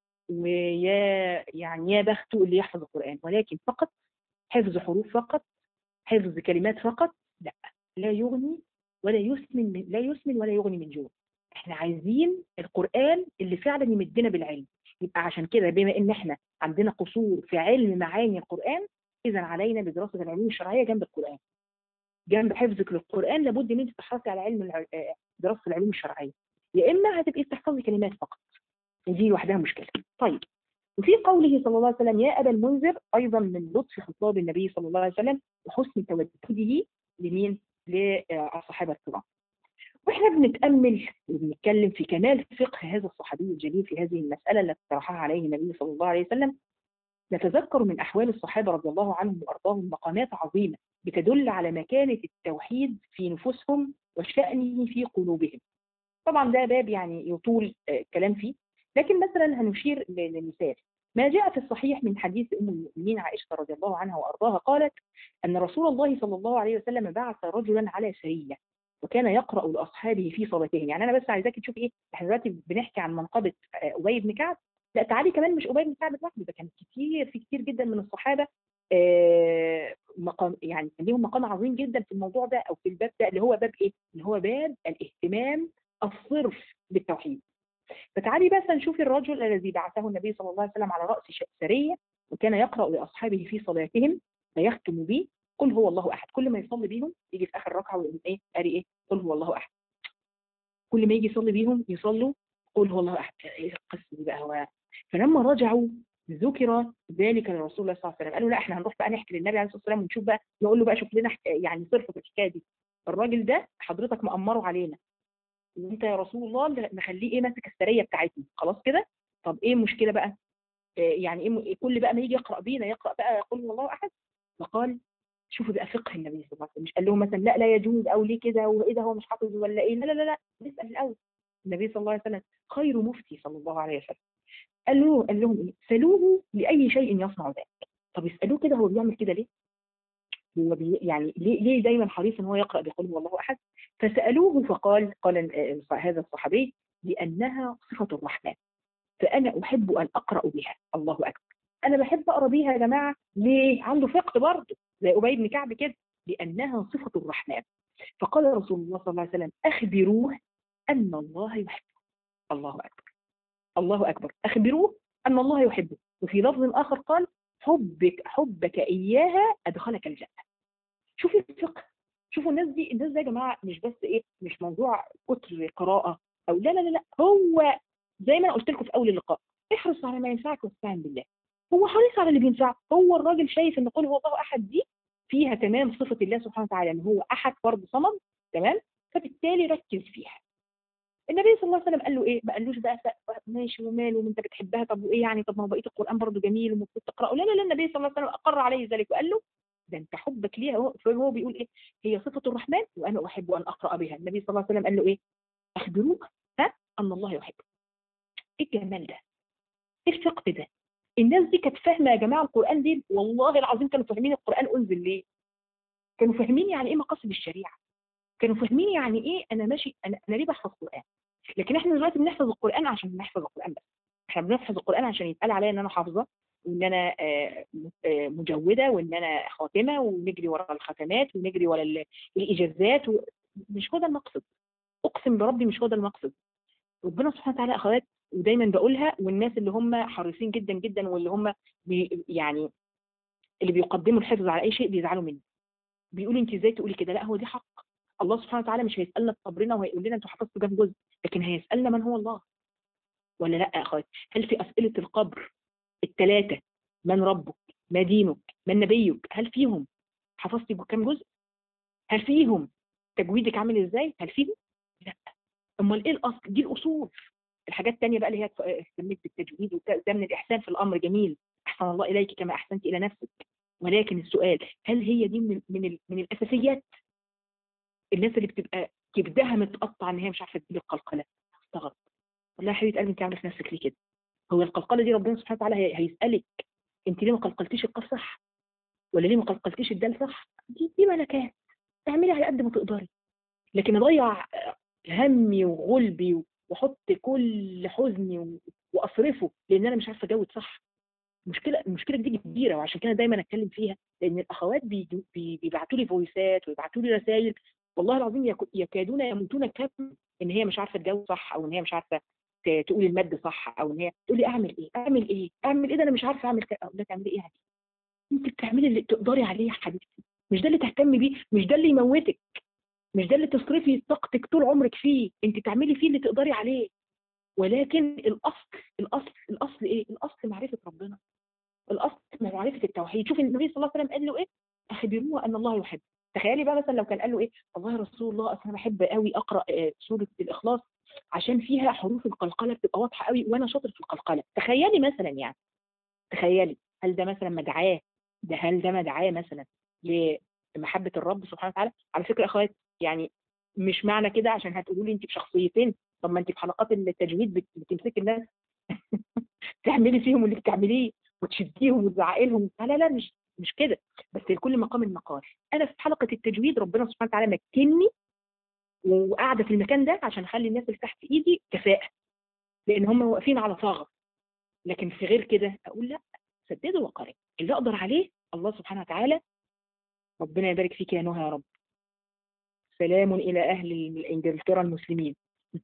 Speaker 1: ويا يعني يا بخته اللي يحفظ القرآن ولكن فقط حفظ حروف فقط حفظ كلمات فقط لا لا يغني ولا يسمن لا يسمن ولا يغني من جوع احنا عايزين القرآن اللي فعلا يمدنا بالعلم يبقى عشان كده بما ان احنا عندنا قصور في علم معاني القرآن اذا علينا بدراسة العلوم الشرعية جنب القرآن جنب حفظك للقرآن لابد ان انت تحرصي على علم دراسة العلوم الشرعية يا اما هتبقي بتحفظي كلمات فقط دي لوحدها مشكلة طيب وفي قوله صلى الله عليه وسلم يا أبا المنذر أيضا من لطف خطاب النبي صلى الله عليه وسلم وحسن توجهه لمين؟ للصحابة الكرام واحنا بنتامل وبنتكلم في كمال فقه هذا الصحابي الجليل في هذه المساله التي طرحها عليه النبي صلى الله عليه وسلم نتذكر من احوال الصحابه رضي الله عنهم وارضاهم مقامات عظيمه بتدل على مكانه التوحيد في نفوسهم وشانه في قلوبهم. طبعا ده باب يعني يطول الكلام فيه لكن مثلا هنشير لمثال ما جاء في الصحيح من حديث ام المؤمنين عائشه رضي الله عنها وارضاها قالت ان رسول الله صلى الله عليه وسلم بعث رجلا على سريه وكان يقرأ لأصحابه في صلاتهم يعني أنا بس عايزاكي تشوفي إيه إحنا دلوقتي بنحكي عن منقبة أبي بن كعب لا تعالي كمان مش أبي بن كعب لوحده ده كان كتير في كتير جدا من الصحابة آه مقام يعني كان ليهم مقام عظيم جدا في الموضوع ده أو في الباب ده اللي هو باب إيه؟ اللي هو باب الاهتمام الصرف بالتوحيد فتعالي بس نشوف الرجل الذي بعثه النبي صلى الله عليه وسلم على رأس سرية وكان يقرأ لأصحابه في صلاتهم فيختم به قل هو الله احد كل ما يصلي بيهم يجي في اخر ركعه ويقول ايه قاري ايه قل هو الله احد كل ما يجي يصلي بيهم يصلوا قل هو الله احد ايه القصه دي بقى هو فلما رجعوا ذكر ذلك لرسول الله صلى الله عليه وسلم قالوا لا احنا هنروح بقى نحكي للنبي عليه الصلاه والسلام ونشوف بقى نقول له بقى شوف لنا يعني صرف في الحكايه دي الراجل ده حضرتك مأمره علينا وانت يا رسول الله نخليه ايه ماسك السريه بتاعتنا خلاص كده طب ايه المشكله بقى يعني ايه كل بقى ما يجي يقرا بينا يقرا بقى يقول هو الله احد فقال شوفوا بقى فقه النبي صلى الله عليه وسلم مش قال لهم مثلا لا لا يجوز او ليه كده وايه ده هو مش حافظ ولا ايه لا لا لا لا نسال الاول النبي صلى الله عليه وسلم خير مفتي صلى الله عليه وسلم قال له قال لهم ايه سلوه لاي شيء يصنع ذلك طب اسالوه كده هو بيعمل كده ليه هو بي يعني ليه ليه دايما حريص ان هو يقرا بقول هو الله احد فسالوه فقال قال آه، هذا الصحابي لانها صفه الرحمن فانا احب ان اقرا بها الله اكبر انا بحب اقرا بيها يا جماعه ليه عنده فقه برضه زي ابي بن كعب كده لانها صفه الرحمن فقال رسول الله صلى الله عليه وسلم اخبروه ان الله يحبه الله اكبر الله اكبر اخبروه ان الله يحبه وفي لفظ اخر قال حبك حبك اياها ادخلك الجنه شوفي الفقه شوفوا الناس دي الناس دي يا جماعه مش بس ايه مش موضوع كتر قراءه او لا لا لا لا هو زي ما انا قلت لكم في اول اللقاء احرص على ما ينفعك واستعن بالله هو حريص على اللي بينفعه هو الراجل شايف ان قل هو الله احد دي فيها تمام صفه الله سبحانه وتعالى ان هو احد فرد صمد تمام فبالتالي ركز فيها النبي صلى الله عليه وسلم قال له ايه ما قالوش بقى ف- ماشي وماله وانت بتحبها طب وايه يعني طب ما هو بقيه القران برضه جميل ومفروض تقراه لا لا لا النبي صلى الله عليه وسلم اقر عليه ذلك وقال له ده انت حبك ليها هو فهو بيقول ايه هي صفه الرحمن وانا احب ان اقرا بها النبي صلى الله عليه وسلم قال له ايه اخبروه ها ان الله يحبه ايه الجمال ده ايه الفقه ده الناس دي كانت فاهمه يا جماعه القران دي والله العظيم كانوا فاهمين القران انزل ليه كانوا فاهمين يعني ايه مقاصد الشريعه كانوا فاهمين يعني ايه انا ماشي انا, أنا ليه بحفظ قران لكن احنا دلوقتي بنحفظ القران عشان نحفظ القران بس احنا بنحفظ القران عشان يتقال عليا ان انا حافظه وان انا آه، آه، مجوده وان انا خاتمه ونجري ورا الختمات ونجري ورا ال- الاجازات و... مش هو ده المقصد اقسم بربي مش هو ده المقصد ربنا سبحانه وتعالى اخوات ودايما بقولها والناس اللي هم حريصين جدا جدا واللي هم بي يعني اللي بيقدموا الحفظ على اي شيء بيزعلوا مني بيقولوا انت ازاي تقولي كده لا هو دي حق الله سبحانه وتعالى مش هيسالنا بصبرنا وهيقول لنا انتوا حفظتوا كام جزء لكن هيسالنا من هو الله ولا لا يا اخوات هل في اسئله القبر الثلاثه من ربك ما دينك من نبيك هل فيهم حفظتي كام جزء هل فيهم تجويدك عامل ازاي هل فيهم لا امال ايه الاصل دي الاصول الحاجات الثانيه بقى اللي هي اهتميت بالتجويد وده ده من الاحسان في الامر جميل احسن الله اليك كما احسنت الى نفسك ولكن السؤال هل هي دي من من, ال- من الاساسيات الناس اللي بتبقى كبدها متقطع ان هي مش عارفه تجيب القلقله استغرب والله يا حبيبه قلبي انت عامله في نفسك ليه كده هو القلقله دي ربنا سبحانه وتعالى هي- هيسالك انت ليه ما قلقلتيش القاف صح ولا ليه ما قلقلتيش الدال صح دي دي ملكات اعملي على قد ما تقدري لكن اضيع همي وغلبي واحط كل حزني و- واصرفه لان انا مش عارفه اجود صح مشكله المشكله دي كبيره وعشان كده دايما اتكلم فيها لان الاخوات بيجو- بي- بيبعتوا لي فويسات ويبعتوا لي رسائل والله العظيم يك- يكادون يموتون كم ان هي مش عارفه تجاوب صح او ان هي مش عارفه ت- تقول المد صح او ان هي تقول لي اعمل ايه اعمل ايه اعمل ايه ده انا مش عارفه اعمل كده اقول لها تعملي ايه يا حبيبتي انت بتعملي اللي تقدري عليه يا حبيبتي مش ده اللي تهتمي بيه مش ده اللي يموتك مش ده اللي تصرفي طاقتك طول عمرك فيه انت تعملي فيه اللي تقدري عليه ولكن الاصل الاصل الاصل ايه الاصل معرفه ربنا الاصل معرفه التوحيد شوف النبي صلى الله عليه وسلم قال له ايه اخبروه ان الله يحب تخيلي بقى مثلا لو كان قال له ايه والله يا رسول الله اصل انا بحب قوي اقرا آه، سوره الاخلاص عشان فيها حروف القلقله بتبقى واضحه قوي وانا شاطر في القلقله تخيلي مثلا يعني تخيلي هل ده مثلا مدعاه ده هل ده مدعاه مثلا لمحبه الرب سبحانه وتعالى على فكره يا اخوات يعني مش معنى كده عشان هتقولوا لي انت بشخصيتين طب ما انت في حلقات التجويد بت- بتمسكي الناس تعملي فيهم اللي بتعمليه وتشديهم وتزعقي لهم لا لا لا مش مش كده بس لكل مقام المقال انا في حلقه التجويد ربنا سبحانه وتعالى مكنني وقاعده في المكان ده عشان اخلي الناس اللي تحت ايدي كفاءه لان هم واقفين على ثغر لكن في غير كده اقول لا سددوا وقارئ اللي اقدر عليه الله سبحانه وتعالى ربنا يبارك فيك يا نهى يا رب سلام الى اهل انجلترا المسلمين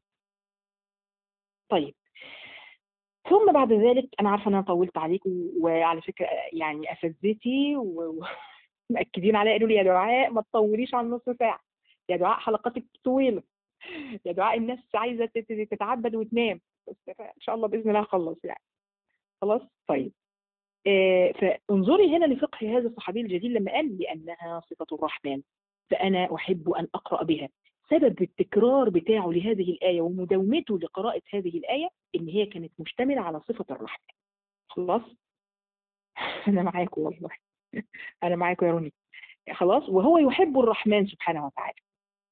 Speaker 1: طيب ثم بعد ذلك انا عارفه ان انا طولت عليكم وعلى فكره يعني اساتذتي و- ومأكدين عليا قالوا لي يا دعاء ما تطوليش عن نص ساعه يا دعاء حلقاتك طويله يا دعاء الناس عايزه تت- تتعبد وتنام بس ان شاء الله باذن الله هخلص يعني خلاص طيب آه، فانظري هنا لفقه هذا الصحابي الجليل لما قال لانها صفه الرحمن فانا احب ان اقرا بها سبب التكرار بتاعه لهذه الايه ومداومته لقراءه هذه الايه ان هي كانت مشتمله على صفه الرحمن خلاص انا معاكم والله انا معاكم يا روني خلاص وهو يحب الرحمن سبحانه وتعالى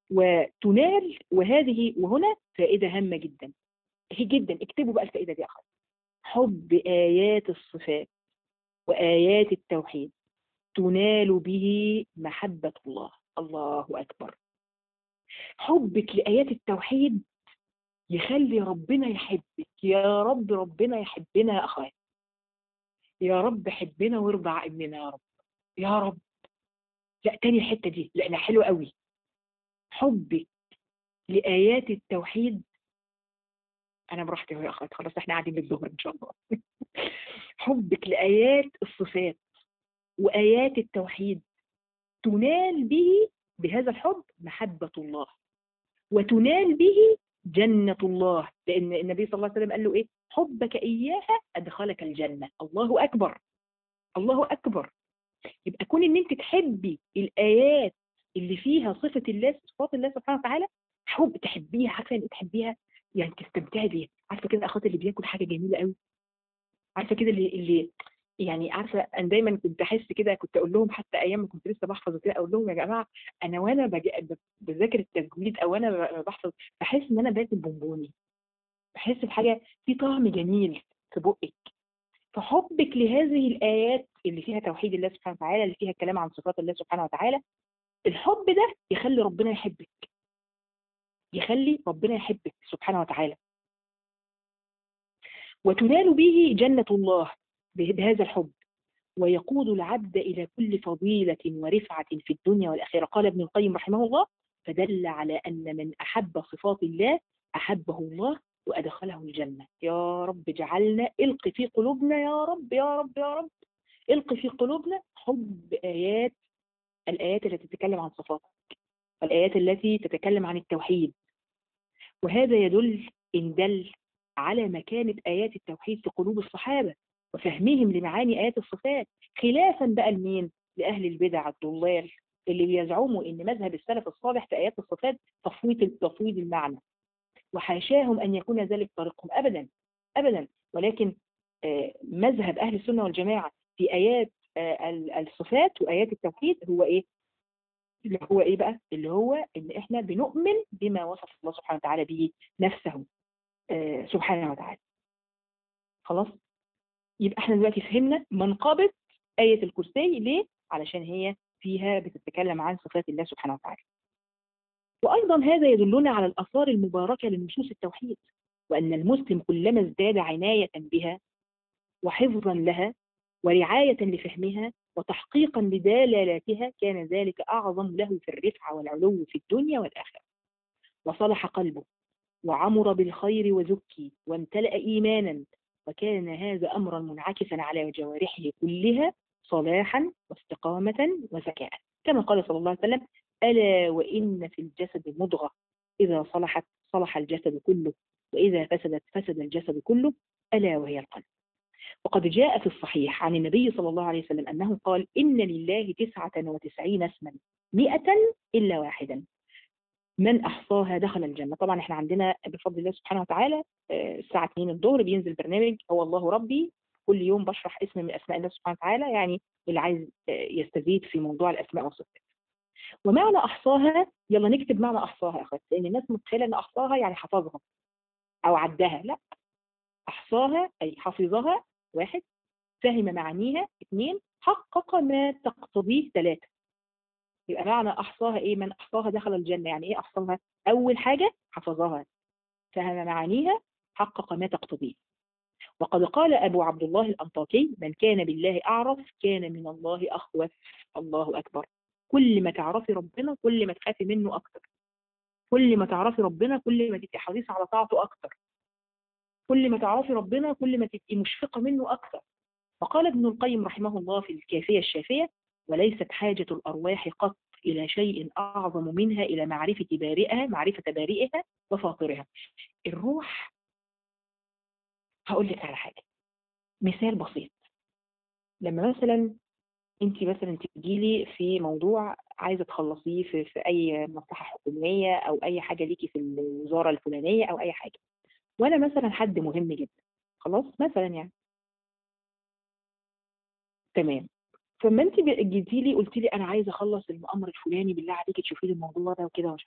Speaker 1: وتنال وهذه وهنا فائدة هامة جدا هي جدا اكتبوا بقى الفائدة دي أخر حب آيات الصفات وآيات التوحيد تنال به محبة الله الله أكبر حبك لآيات التوحيد يخلي ربنا يحبك يا رب ربنا يحبنا يا أخوات يا رب حبنا وارضى عننا يا رب يا رب لا تاني الحتة دي لأنها حلوة قوي حبك لآيات التوحيد أنا براحتي أهو يا أخوات خلاص إحنا قاعدين للظهر إن شاء الله حبك لآيات الصفات وآيات التوحيد تنال به بهذا الحب محبة الله وتنال به جنة الله لأن النبي صلى الله عليه وسلم قال له إيه حبك إياها أدخلك الجنة الله أكبر الله أكبر يبقى كون إن أنت تحبي الآيات اللي فيها صفة الله صفات الله سبحانه وتعالى حب تحبيها عارفة إن تحبيها يعني تستمتعي بيها عارفة كده أخواتي اللي بياكل حاجة جميلة قوي عارفة كده اللي اللي يعني عارفه انا دايما كنت احس كده كنت اقول لهم حتى ايام ما كنت لسه بحفظ كده اقول لهم يا جماعه انا وانا بج- بذاكر التجويد او انا ب- بحفظ بحس ان انا باكل بونبوني بحس بحاجه في طعم جميل في بقك فحبك لهذه الايات اللي فيها توحيد الله سبحانه وتعالى اللي فيها الكلام عن صفات الله سبحانه وتعالى الحب ده يخلي ربنا يحبك يخلي ربنا يحبك سبحانه وتعالى وتنال به جنة الله بهذا الحب ويقود العبد إلى كل فضيلة ورفعة في الدنيا والآخرة قال ابن القيم رحمه الله فدل على أن من أحب صفات الله أحبه الله وأدخله الجنة يا رب اجعلنا الق في قلوبنا يا رب يا رب يا رب الق في قلوبنا حب آيات الآيات التي تتكلم عن صفاتك والآيات التي تتكلم عن التوحيد وهذا يدل إن دل على مكانة آيات التوحيد في قلوب الصحابة وفهمهم لمعاني آيات الصفات خلافا بقى لمين؟ لأهل البدع الضلال اللي بيزعموا إن مذهب السلف الصالح في آيات الصفات تفويض تفويض المعنى وحاشاهم أن يكون ذلك طريقهم أبدا أبدا ولكن آه، مذهب أهل السنة والجماعة في آيات آه، ال- الصفات وآيات التوحيد هو إيه؟ اللي هو إيه بقى؟ اللي هو إن إحنا بنؤمن بما وصف الله سبحانه وتعالى به نفسه آه، سبحانه وتعالى خلاص؟ يبقى احنا دلوقتي فهمنا منقبة آية الكرسي ليه؟ علشان هي فيها بتتكلم عن صفات الله سبحانه وتعالى. وأيضا هذا يدلنا على الآثار المباركة لنصوص التوحيد وأن المسلم كلما ازداد عناية بها وحفظا لها ورعاية لفهمها وتحقيقا لدلالاتها كان ذلك أعظم له في الرفعة والعلو في الدنيا والآخرة وصلح قلبه وعمر بالخير وزكي وامتلأ إيمانا وكان هذا أمرا منعكسا على جوارحه كلها صلاحا واستقامة وزكاء كما قال صلى الله عليه وسلم ألا وإن في الجسد مضغة إذا صلحت صلح الجسد كله وإذا فسدت فسد الجسد كله ألا وهي القلب وقد جاء في الصحيح عن النبي صلى الله عليه وسلم أنه قال إن لله تسعة وتسعين اسما مئة إلا واحدا من أحصاها دخل الجنة طبعا احنا عندنا بفضل الله سبحانه وتعالى آه، الساعة 2 الظهر بينزل برنامج هو الله ربي كل يوم بشرح اسم من أسماء الله سبحانه وتعالى يعني اللي عايز آه، يستزيد في موضوع الأسماء والصفات ومعنى أحصاها يلا نكتب معنى أحصاها يا أخوات لأن الناس متخيلة أن أحصاها يعني حفظها أو عدها لا أحصاها أي حفظها واحد فهم معانيها اثنين حقق ما تقتضيه ثلاثة يبقى معنى أحصاها إيه من أحصاها دخل الجنة يعني إيه أحصاها أول حاجة حفظها فهم معانيها حقق ما تقتضيه وقد قال أبو عبد الله الأنطاكي من كان بالله أعرف كان من الله أخوف الله أكبر كل ما تعرفي ربنا كل ما تخافي منه أكتر كل ما تعرفي ربنا كل ما تبقي حريصة على طاعته أكتر كل ما تعرفي ربنا كل ما تبقي مشفقة منه أكتر وقال ابن القيم رحمه الله في الكافية الشافية وليست حاجة الأرواح قط إلى شيء أعظم منها إلى معرفة بارئها معرفة بارئها وفاطرها الروح هقول لك على حاجة مثال بسيط لما مثلا انت مثلا تجيلي في موضوع عايزه تخلصيه في, في اي مصلحه حكوميه او اي حاجه ليكي في الوزاره الفلانيه او اي حاجه وانا مثلا حد مهم جدا خلاص مثلا يعني تمام فلما انت جيتي لي قلت لي انا عايزه اخلص الامر الفلاني بالله عليكي تشوفي لي الموضوع ده وكده وش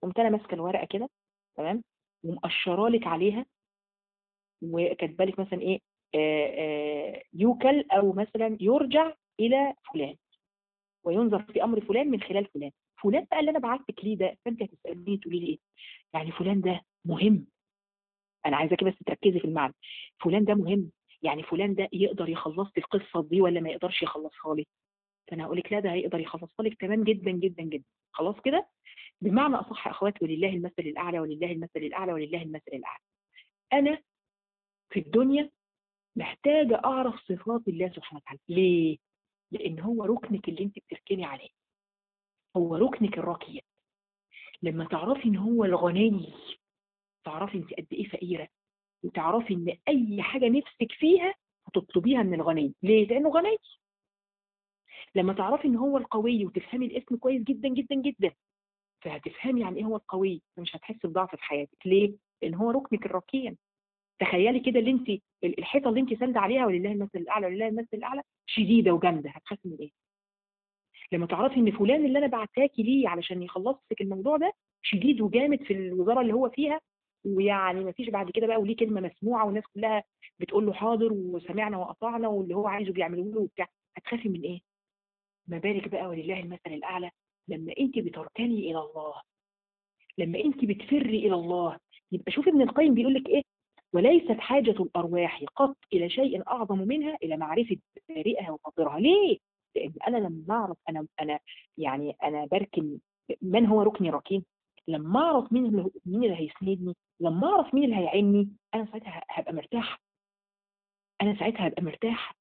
Speaker 1: قمت انا ماسكه الورقه كده تمام ومقشره لك عليها وكاتبه لك مثلا ايه آه، آه، يوكل او مثلا يرجع الى فلان وينظر في امر فلان من خلال فلان فلان بقى اللي انا بعتك ليه ده فانت هتسالني تقولي لي ايه يعني فلان ده مهم انا عايزاكي بس تركزي في المعنى فلان ده مهم يعني فلان ده يقدر يخلص لي القصه دي ولا ما يقدرش يخلصها لي فانا هقول لك لا ده هيقدر يخلصها لك تمام جدا جدا جدا خلاص كده بمعنى اصح يا اخوات ولله المثل الاعلى ولله المثل الاعلى ولله المثل الاعلى انا في الدنيا محتاجه اعرف صفات الله سبحانه وتعالى ليه لان هو ركنك اللي انت بتركني عليه هو ركنك الرقية لما تعرفي ان هو الغني تعرفي انت قد ايه فقيرة وتعرفي ان اي حاجة نفسك فيها هتطلبيها من الغني ليه لانه غني لما تعرفي ان هو القوي وتفهمي الاسم كويس جدا جدا جدا فهتفهمي يعني ايه هو القوي فمش هتحسي بضعف في حياتك ليه لان هو ركنك الركين تخيلي كده اللي انت الحيطه اللي انت ساندة عليها ولله المثل الاعلى ولله المثل الاعلى شديده وجامده هتخافي من ايه لما تعرفي ان فلان اللي انا بعتاكي ليه علشان يخلص لك الموضوع ده شديد وجامد في الوزاره اللي هو فيها ويعني ما فيش بعد كده بقى وليه كلمه مسموعه والناس كلها بتقول له حاضر وسمعنا واطعنا واللي هو عايزه بيعملوه له وبتاع هتخافي من ايه؟ ما بالك بقى ولله المثل الاعلى لما انت بتركني الى الله لما انت بتفري الى الله يبقى شوفي ابن القيم بيقول لك ايه وليست حاجة الأرواح قط إلى شيء أعظم منها إلى معرفة بارئها وفاطرها ليه؟ لأن أنا لما أعرف أنا أنا يعني أنا بركن من هو ركني ركين لما أعرف مين اللي مين اللي هيسندني لما أعرف مين اللي هيعيني أنا ساعتها هبقى مرتاح أنا ساعتها هبقى مرتاح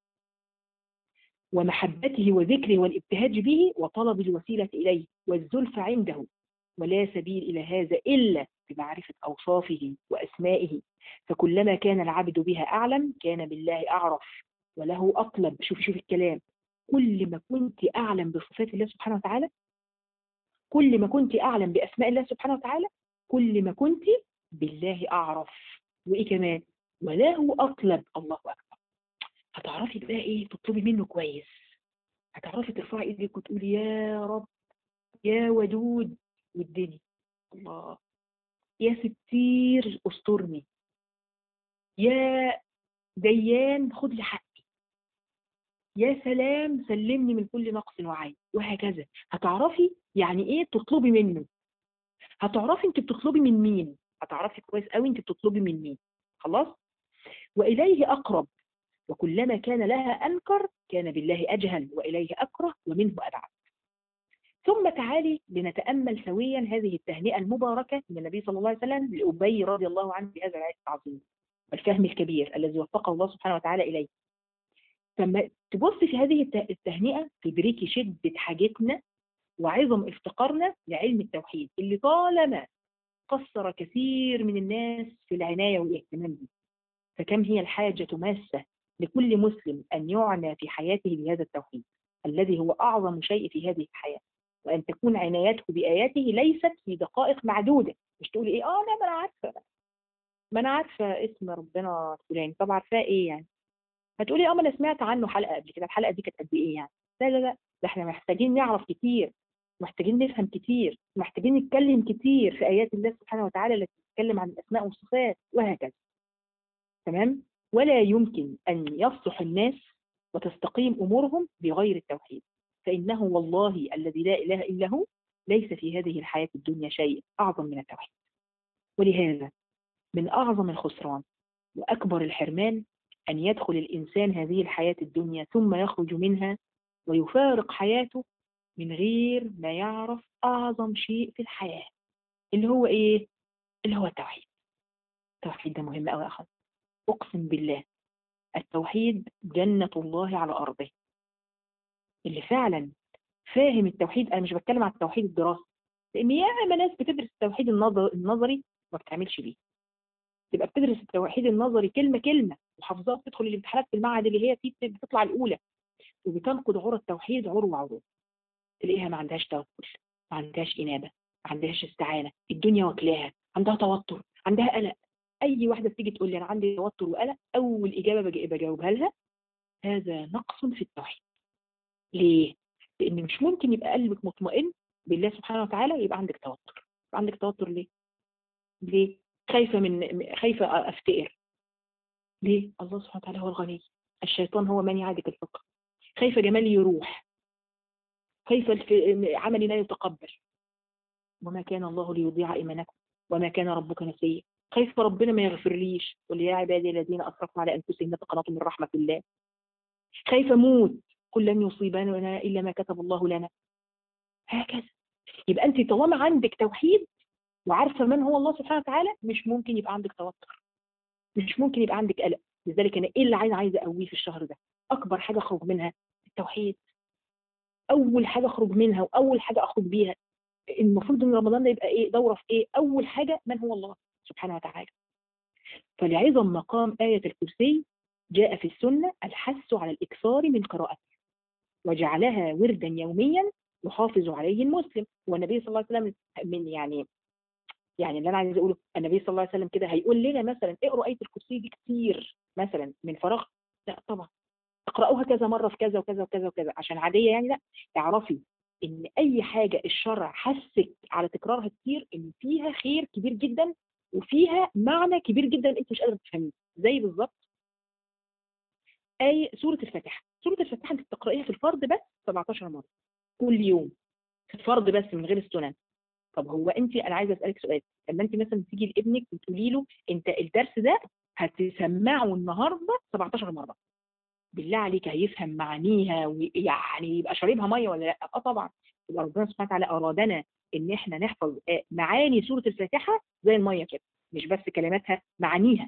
Speaker 1: ومحبته وذكره والابتهاج به وطلب الوسيلة إليه والزلف عنده ولا سبيل إلى هذا إلا بمعرفة أوصافه وأسمائه فكلما كان العبد بها أعلم كان بالله أعرف وله أطلب شوف شوف الكلام كل ما كنت أعلم بصفات الله سبحانه وتعالى كل ما كنت أعلم بأسماء الله سبحانه وتعالى كل ما كنت بالله أعرف وإيه كمان وله أطلب الله أكبر هتعرفي بقى إيه تطلبي منه كويس هتعرفي ترفعي إيدك وتقولي يا رب يا ودود والدنيا الله يا ستير استرني يا ديان خد لي حقي يا سلام سلمني من كل نقص وعيب وهكذا هتعرفي يعني ايه تطلبي منه هتعرفي انت بتطلبي من مين هتعرفي كويس قوي انت بتطلبي من مين خلاص واليه اقرب وكلما كان لها انكر كان بالله اجهل واليه اكره ومنه ابعد ثم تعالي لنتامل سويا هذه التهنئه المباركه من النبي صلى الله عليه وسلم لابي رضي الله عنه بهذا العيش العظيم والفهم الكبير الذي وفقه الله سبحانه وتعالى اليه لما تبص في هذه التهنئه تدركي شده حاجتنا وعظم افتقارنا لعلم التوحيد اللي طالما قصر كثير من الناس في العنايه والاهتمام به فكم هي الحاجه ماسه لكل مسلم ان يعنى في حياته بهذا التوحيد الذي هو اعظم شيء في هذه الحياه وان تكون عنايته باياته ليست في دقائق معدوده مش تقولي ايه اه لا ما انا عارفه ما انا عارفه اسم ربنا الفلاني طب عارفاه ايه يعني هتقولي اه ما انا سمعت عنه حلقه قبل كده الحلقه دي كانت قد ايه يعني لا لا لا ده احنا محتاجين نعرف كتير محتاجين نفهم كتير محتاجين نتكلم كتير في ايات الله سبحانه وتعالى التي تتكلم عن الاسماء والصفات وهكذا تمام ولا يمكن ان يصلح الناس وتستقيم امورهم بغير التوحيد فانه والله الذي لا اله الا هو ليس في هذه الحياه الدنيا شيء اعظم من التوحيد ولهذا من اعظم الخسران واكبر الحرمان أن يدخل الإنسان هذه الحياة الدنيا ثم يخرج منها ويفارق حياته من غير ما يعرف أعظم شيء في الحياة اللي هو إيه؟ اللي هو التوحيد التوحيد ده مهم أوي أخذ أقسم بالله التوحيد جنة الله على أرضه اللي فعلا فاهم التوحيد أنا مش بتكلم عن التوحيد الدراسي لأن ياما ناس بتدرس التوحيد النظري وما بتعملش بيه تبقى بتدرس التوحيد النظري كلمه كلمه وحافظاها بتدخل الامتحانات في المعهد اللي هي فيه بتطلع الاولى وبتنقض عرى التوحيد عروه عروه تلاقيها ما عندهاش توكل ما عندهاش انابه ما عندهاش استعانه الدنيا واكلاها عندها توتر عندها قلق اي واحده بتيجي تقول لي انا عندي توتر وقلق اول اجابه بجاوبها لها هذا نقص في التوحيد ليه؟ لان مش ممكن يبقى قلبك مطمئن بالله سبحانه وتعالى يبقى عندك توتر عندك توتر ليه ليه خايفة من خايفة افتقر ليه الله سبحانه وتعالى هو الغني الشيطان هو من يعادك الفقر خايفة جمالي يروح خايفة عملي لا يتقبل وما كان الله ليضيع إيمانكم وما كان ربك نسيا خايف ربنا ما يغفرليش قل يا عبادي الذين اسرفوا على انفسهم لا تقنطوا من رحمه الله خايف اموت قل لن يصيبنا الا ما كتب الله لنا هكذا يبقى انت طالما عندك توحيد وعارفه من هو الله سبحانه وتعالى مش ممكن يبقى عندك توتر مش ممكن يبقى عندك قلق لذلك انا ايه اللي عايزه عايزه اقويه في الشهر ده اكبر حاجه اخرج منها التوحيد اول حاجه اخرج منها واول حاجه اخرج بيها المفروض ان رمضان ده يبقى ايه دوره في ايه اول حاجه من هو الله سبحانه وتعالى فلعظم مقام آية الكرسي جاء في السنة الحث على الإكثار من قراءتها وجعلها وردا يوميا يحافظ عليه المسلم والنبي صلى الله عليه وسلم من يعني يعني اللي انا عايز اقوله النبي صلى الله عليه وسلم كده هيقول لنا مثلا اقروا ايه الكرسي دي كتير مثلا من فراغ لا طبعا اقراوها كذا مره في كذا وكذا وكذا وكذا عشان عاديه يعني لا اعرفي ان اي حاجه الشرع حثك على تكرارها كتير ان فيها خير كبير جدا وفيها معنى كبير جدا انت مش قادره تفهميه زي بالظبط اي سوره الفاتحه سوره الفاتحه انت بتقرايها في الفرض بس 17 مره كل يوم في الفرض بس من غير السنن طب هو انت انا عايزه اسالك سؤال لما انت مثلا تيجي لابنك وتقولي له انت الدرس ده هتسمعه النهارده 17 مره بالله عليك هيفهم معانيها ويعني يبقى شاربها ميه ولا لا اه طبعا يبقى ربنا سبحانه وتعالى ارادنا ان احنا نحفظ معاني سوره الفاتحه زي الميه كده مش بس كلماتها معانيها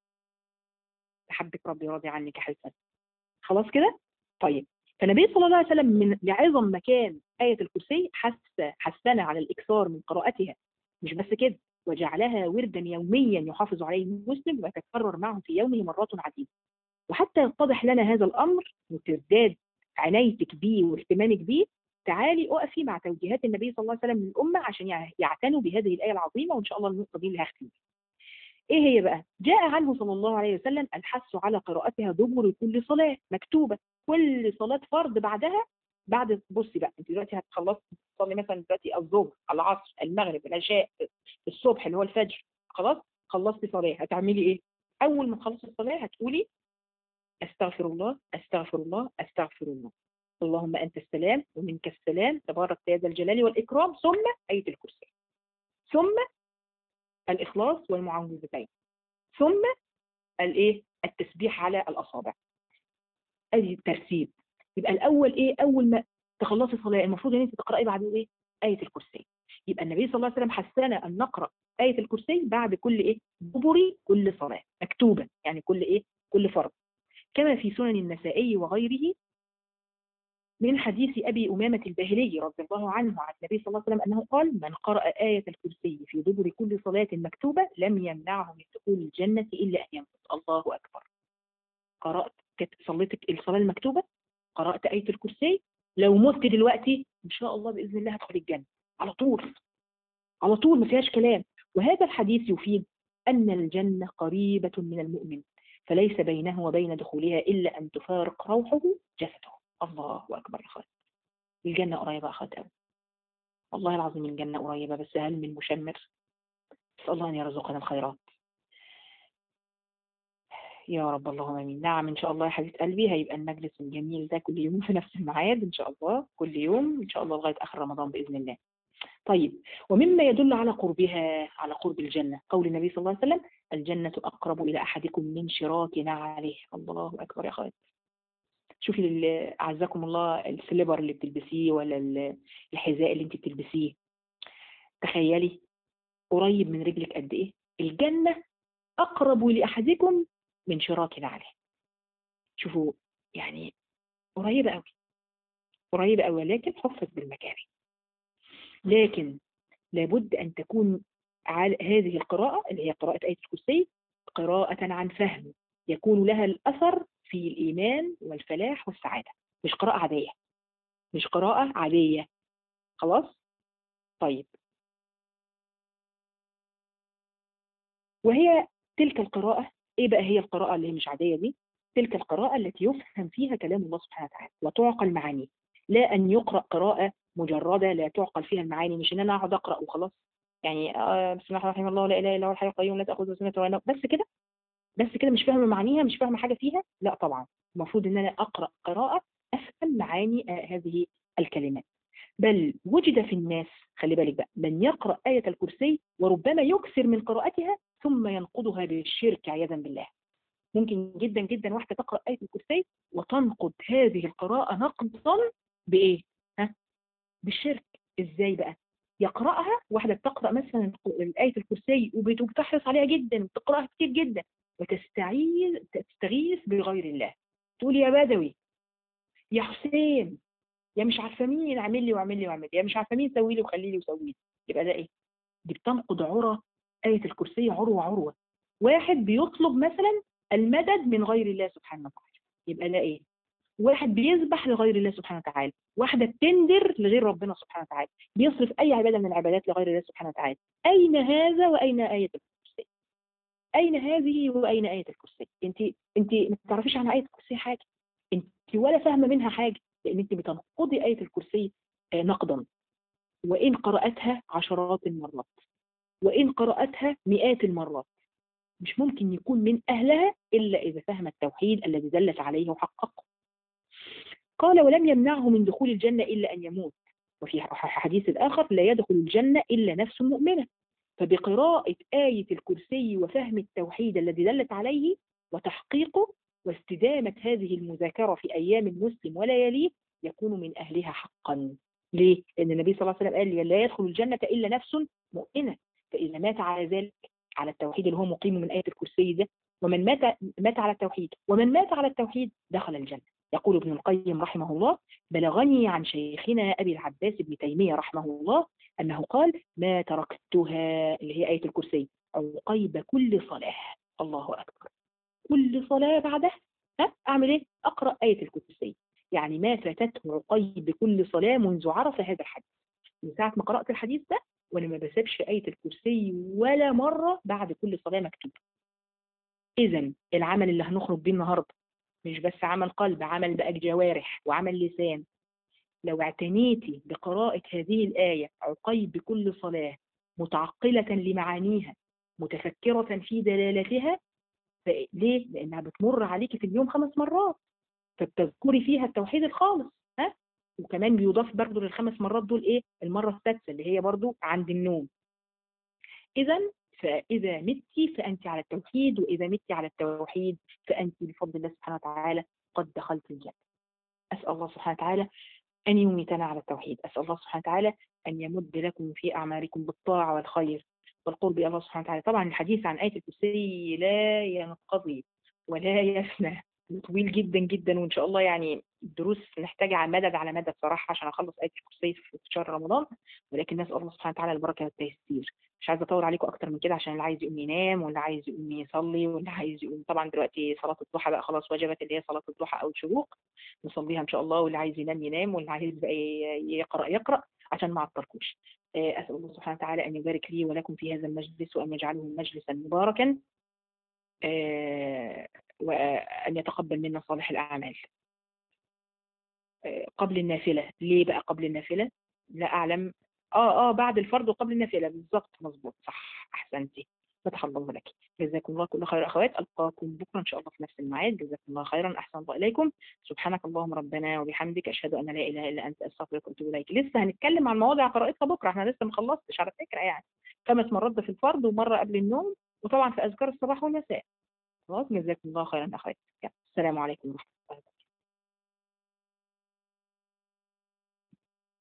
Speaker 1: حبك ربي راضي عنك يا حسن خلاص كده طيب فالنبي صلى الله عليه وسلم من لعظم مكان آية الكرسي حث حثنا على الإكثار من قراءتها مش بس كده وجعلها وردا يوميا يحافظ عليه المسلم ويتكرر معه في يومه مرات عديدة وحتى يتضح لنا هذا الأمر وتزداد عنايتك بيه واهتمامك بيه تعالي اقفي مع توجيهات النبي صلى الله عليه وسلم للأمة عشان يعتنوا بهذه الآية العظيمة وإن شاء الله النقطة دي اللي هختم ايه هي بقى جاء عنه صلى الله عليه وسلم الحث على قراءتها دبر كل صلاة مكتوبة كل صلاة فرض بعدها بعد بصي بقى انت دلوقتي هتخلصي تصلي مثلا دلوقتي الظهر العصر المغرب العشاء الصبح اللي هو الفجر خلاص خلصتي صلاة هتعملي ايه اول ما تخلصي الصلاة هتقولي استغفر الله استغفر الله استغفر الله اللهم انت السلام ومنك السلام تبارك يا ذا الجلال والاكرام ثم ايه الكرسي ثم الإخلاص والمعوذتين ثم الايه التسبيح على الأصابع ادي الترتيب يبقى الأول إيه أول ما تخلصي صلاة المفروض ان انت تقرأي بعد إيه آية الكرسي يبقى النبي صلى الله عليه وسلم حثنا أن نقرأ آية الكرسي بعد كل إيه دبري كل صلاة مكتوبة يعني كل إيه كل فرض كما في سنن النسائي وغيره من حديث أبي أمامة الباهلي رضي الله عنه عن النبي صلى الله عليه وسلم أنه قال من قرأ آية الكرسي في دبر كل صلاة مكتوبة لم يمنعه من دخول الجنة إلا أن يموت الله أكبر قرأت صليت الصلاة المكتوبة قرأت آية الكرسي لو مت دلوقتي إن شاء الله بإذن الله هدخل الجنة على طول على طول ما فيهاش كلام وهذا الحديث يفيد أن الجنة قريبة من المؤمن فليس بينه وبين دخولها إلا أن تفارق روحه جسده الله أكبر يا خالد الجنة قريبة يا خالد أوي والله العظيم الجنة قريبة بس هل من مشمر نسأل الله أن يرزقنا الخيرات يا رب اللهم امين نعم ان شاء الله يا حبيبه قلبي هيبقى المجلس الجميل ده كل يوم في نفس الميعاد ان شاء الله كل يوم ان شاء الله لغايه اخر رمضان باذن الله طيب ومما يدل على قربها على قرب الجنة قول النبي صلى الله عليه وسلم الجنة أقرب إلى أحدكم من شراك نعله الله أكبر يا خالد شوفي اعزكم الله السليبر اللي بتلبسيه ولا الحذاء اللي انت بتلبسيه تخيلي قريب من رجلك قد ايه الجنة اقرب لاحدكم من شراك عليه شوفوا يعني قريبة قوي قريبة قوي لكن حفظ بالمكاره لكن لابد ان تكون هذه القراءة اللي هي قراءة آية الكرسي قراءة عن فهم يكون لها الأثر في الإيمان والفلاح والسعادة مش قراءة عادية مش قراءة عادية خلاص طيب وهي تلك القراءة ايه بقى هي القراءة اللي هي مش عادية دي تلك القراءة التي يفهم فيها كلام الله سبحانه وتعالى وتعقل معانيه لا أن يقرأ قراءة مجردة لا تعقل فيها المعاني مش إن أنا أقعد أقرأ وخلاص يعني آه بسم الله الرحمن الرحيم الله لا اله الا هو الحي القيوم لا تاخذه سنه ولا نوم بس كده بس كده مش فاهمه معانيها مش فاهمه حاجه فيها لا طبعا المفروض ان انا اقرا قراءه افهم معاني آه هذه الكلمات بل وجد في الناس خلي بالك بقى من يقرا ايه الكرسي وربما يكثر من قراءتها ثم ينقضها بالشرك عياذا بالله ممكن جدا جدا واحده تقرا ايه الكرسي وتنقض هذه القراءه نقضا بايه ها بالشرك ازاي بقى يقراها واحده بتقرا مثلا ايه الكرسي وبتحرص عليها جدا وبتقراها كتير جدا وتستعيذ تستغيث بغير الله تقول يا بدوي يا حسين يا مش عارفه مين اعمل لي واعمل لي واعمل لي يا مش عارفه مين سوي لي وخلي لي وسوي لي يبقى ده ايه دي بتنقض عرى آية الكرسي عروة عروة واحد بيطلب مثلا المدد من غير الله سبحانه وتعالى يبقى ده ايه واحد بيذبح لغير الله سبحانه وتعالى واحدة بتندر لغير ربنا سبحانه وتعالى بيصرف أي عبادة من العبادات لغير الله سبحانه وتعالى أين هذا وأين آية الكرسي أين هذه وأين آية الكرسي أنت أنت ما تعرفيش عن آية الكرسي حاجة أنت ولا فاهمة منها حاجة لأن أنت بتنقضي آية الكرسي نقدا وإن قرأتها عشرات المرات وإن قرأتها مئات المرات مش ممكن يكون من أهلها إلا إذا فهم التوحيد الذي دلت عليه وحققه قال ولم يمنعه من دخول الجنة إلا أن يموت وفي حديث الآخر لا يدخل الجنة إلا نفس مؤمنة فبقراءة آية الكرسي وفهم التوحيد الذي دلت عليه وتحقيقه واستدامة هذه المذاكرة في أيام المسلم ولياليه يكون من أهلها حقا ليه؟ لأن النبي صلى الله عليه وسلم قال لا يدخل الجنة إلا نفس مؤمنة فإذا مات على ذلك على التوحيد اللي هو مقيم من آية الكرسي ده ومن مات مات على التوحيد ومن مات على التوحيد دخل الجنة يقول ابن القيم رحمه الله بلغني عن شيخنا أبي العباس بن تيمية رحمه الله أنه قال ما تركتها اللي هي آية الكرسي عقيب كل صلاة الله أكبر كل صلاة بعدها ها أعمل إيه؟ أقرأ آية الكرسي يعني ما فاتته عقيب كل صلاة منذ عرف هذا الحديث من ساعة ما قرأت الحديث ده وأنا ما بسيبش آية الكرسي ولا مرة بعد كل صلاة مكتوبة إذا العمل اللي هنخرج بيه النهاردة مش بس عمل قلب عمل بقى جوارح وعمل لسان لو اعتنيتي بقراءة هذه الآية عقيب بكل صلاة متعقلة لمعانيها متفكرة في دلالتها ليه؟ لأنها بتمر عليك في اليوم خمس مرات فبتذكري فيها التوحيد الخالص ها؟ وكمان بيضاف برضو للخمس مرات دول ايه؟ المرة السادسة اللي هي برضو عند النوم إذا فإذا مت فأنت على التوحيد وإذا مت على التوحيد فأنت بفضل الله سبحانه وتعالى قد دخلت الجنة أسأل الله سبحانه وتعالى أن يميتنا على التوحيد أسأل الله سبحانه وتعالى أن يمد لكم في أعمالكم بالطاعة والخير والقرب إلى الله سبحانه وتعالى طبعا الحديث عن آية الكرسي لا ينقضي ولا يفنى طويل جدا جدا وان شاء الله يعني الدروس محتاجه مدد على مدد صراحه عشان اخلص ايه الكرسي في شهر رمضان ولكن نسال الله سبحانه وتعالى البركه والتيسير مش عايزه اطول عليكم اكتر من كده عشان اللي عايز يقوم ينام واللي عايز يقوم يصلي واللي عايز يقوم طبعا دلوقتي صلاه الضحى بقى خلاص وجبت اللي هي صلاه الضحى او الشروق نصليها ان شاء الله واللي عايز ينام ينام واللي عايز بقى يقرا يقرا عشان ما اعطلكوش اسال الله سبحانه وتعالى ان يبارك لي ولكم في هذا المجلس وان يجعله مجلسا مباركا وأن يتقبل منا صالح الأعمال قبل النافلة ليه بقى قبل النافلة لا أعلم آه آه بعد الفرض وقبل النافلة بالظبط مظبوط صح أحسنتي فتح الله لك جزاكم الله كل خير أخوات ألقاكم بكرة إن شاء الله في نفس الميعاد جزاكم الله خيرا أحسن الله إليكم سبحانك اللهم ربنا وبحمدك أشهد أن لا إله إلا أنت أستغفرك وأتوب إليك لسه هنتكلم عن مواضع قراءتها بكرة احنا لسه ما خلصتش على فكرة يعني خمس مرات في الفرض ومرة قبل النوم وطبعا في أذكار الصباح والمساء خلاص جزاكم الله خيرا أخوات السلام عليكم ورحمة الله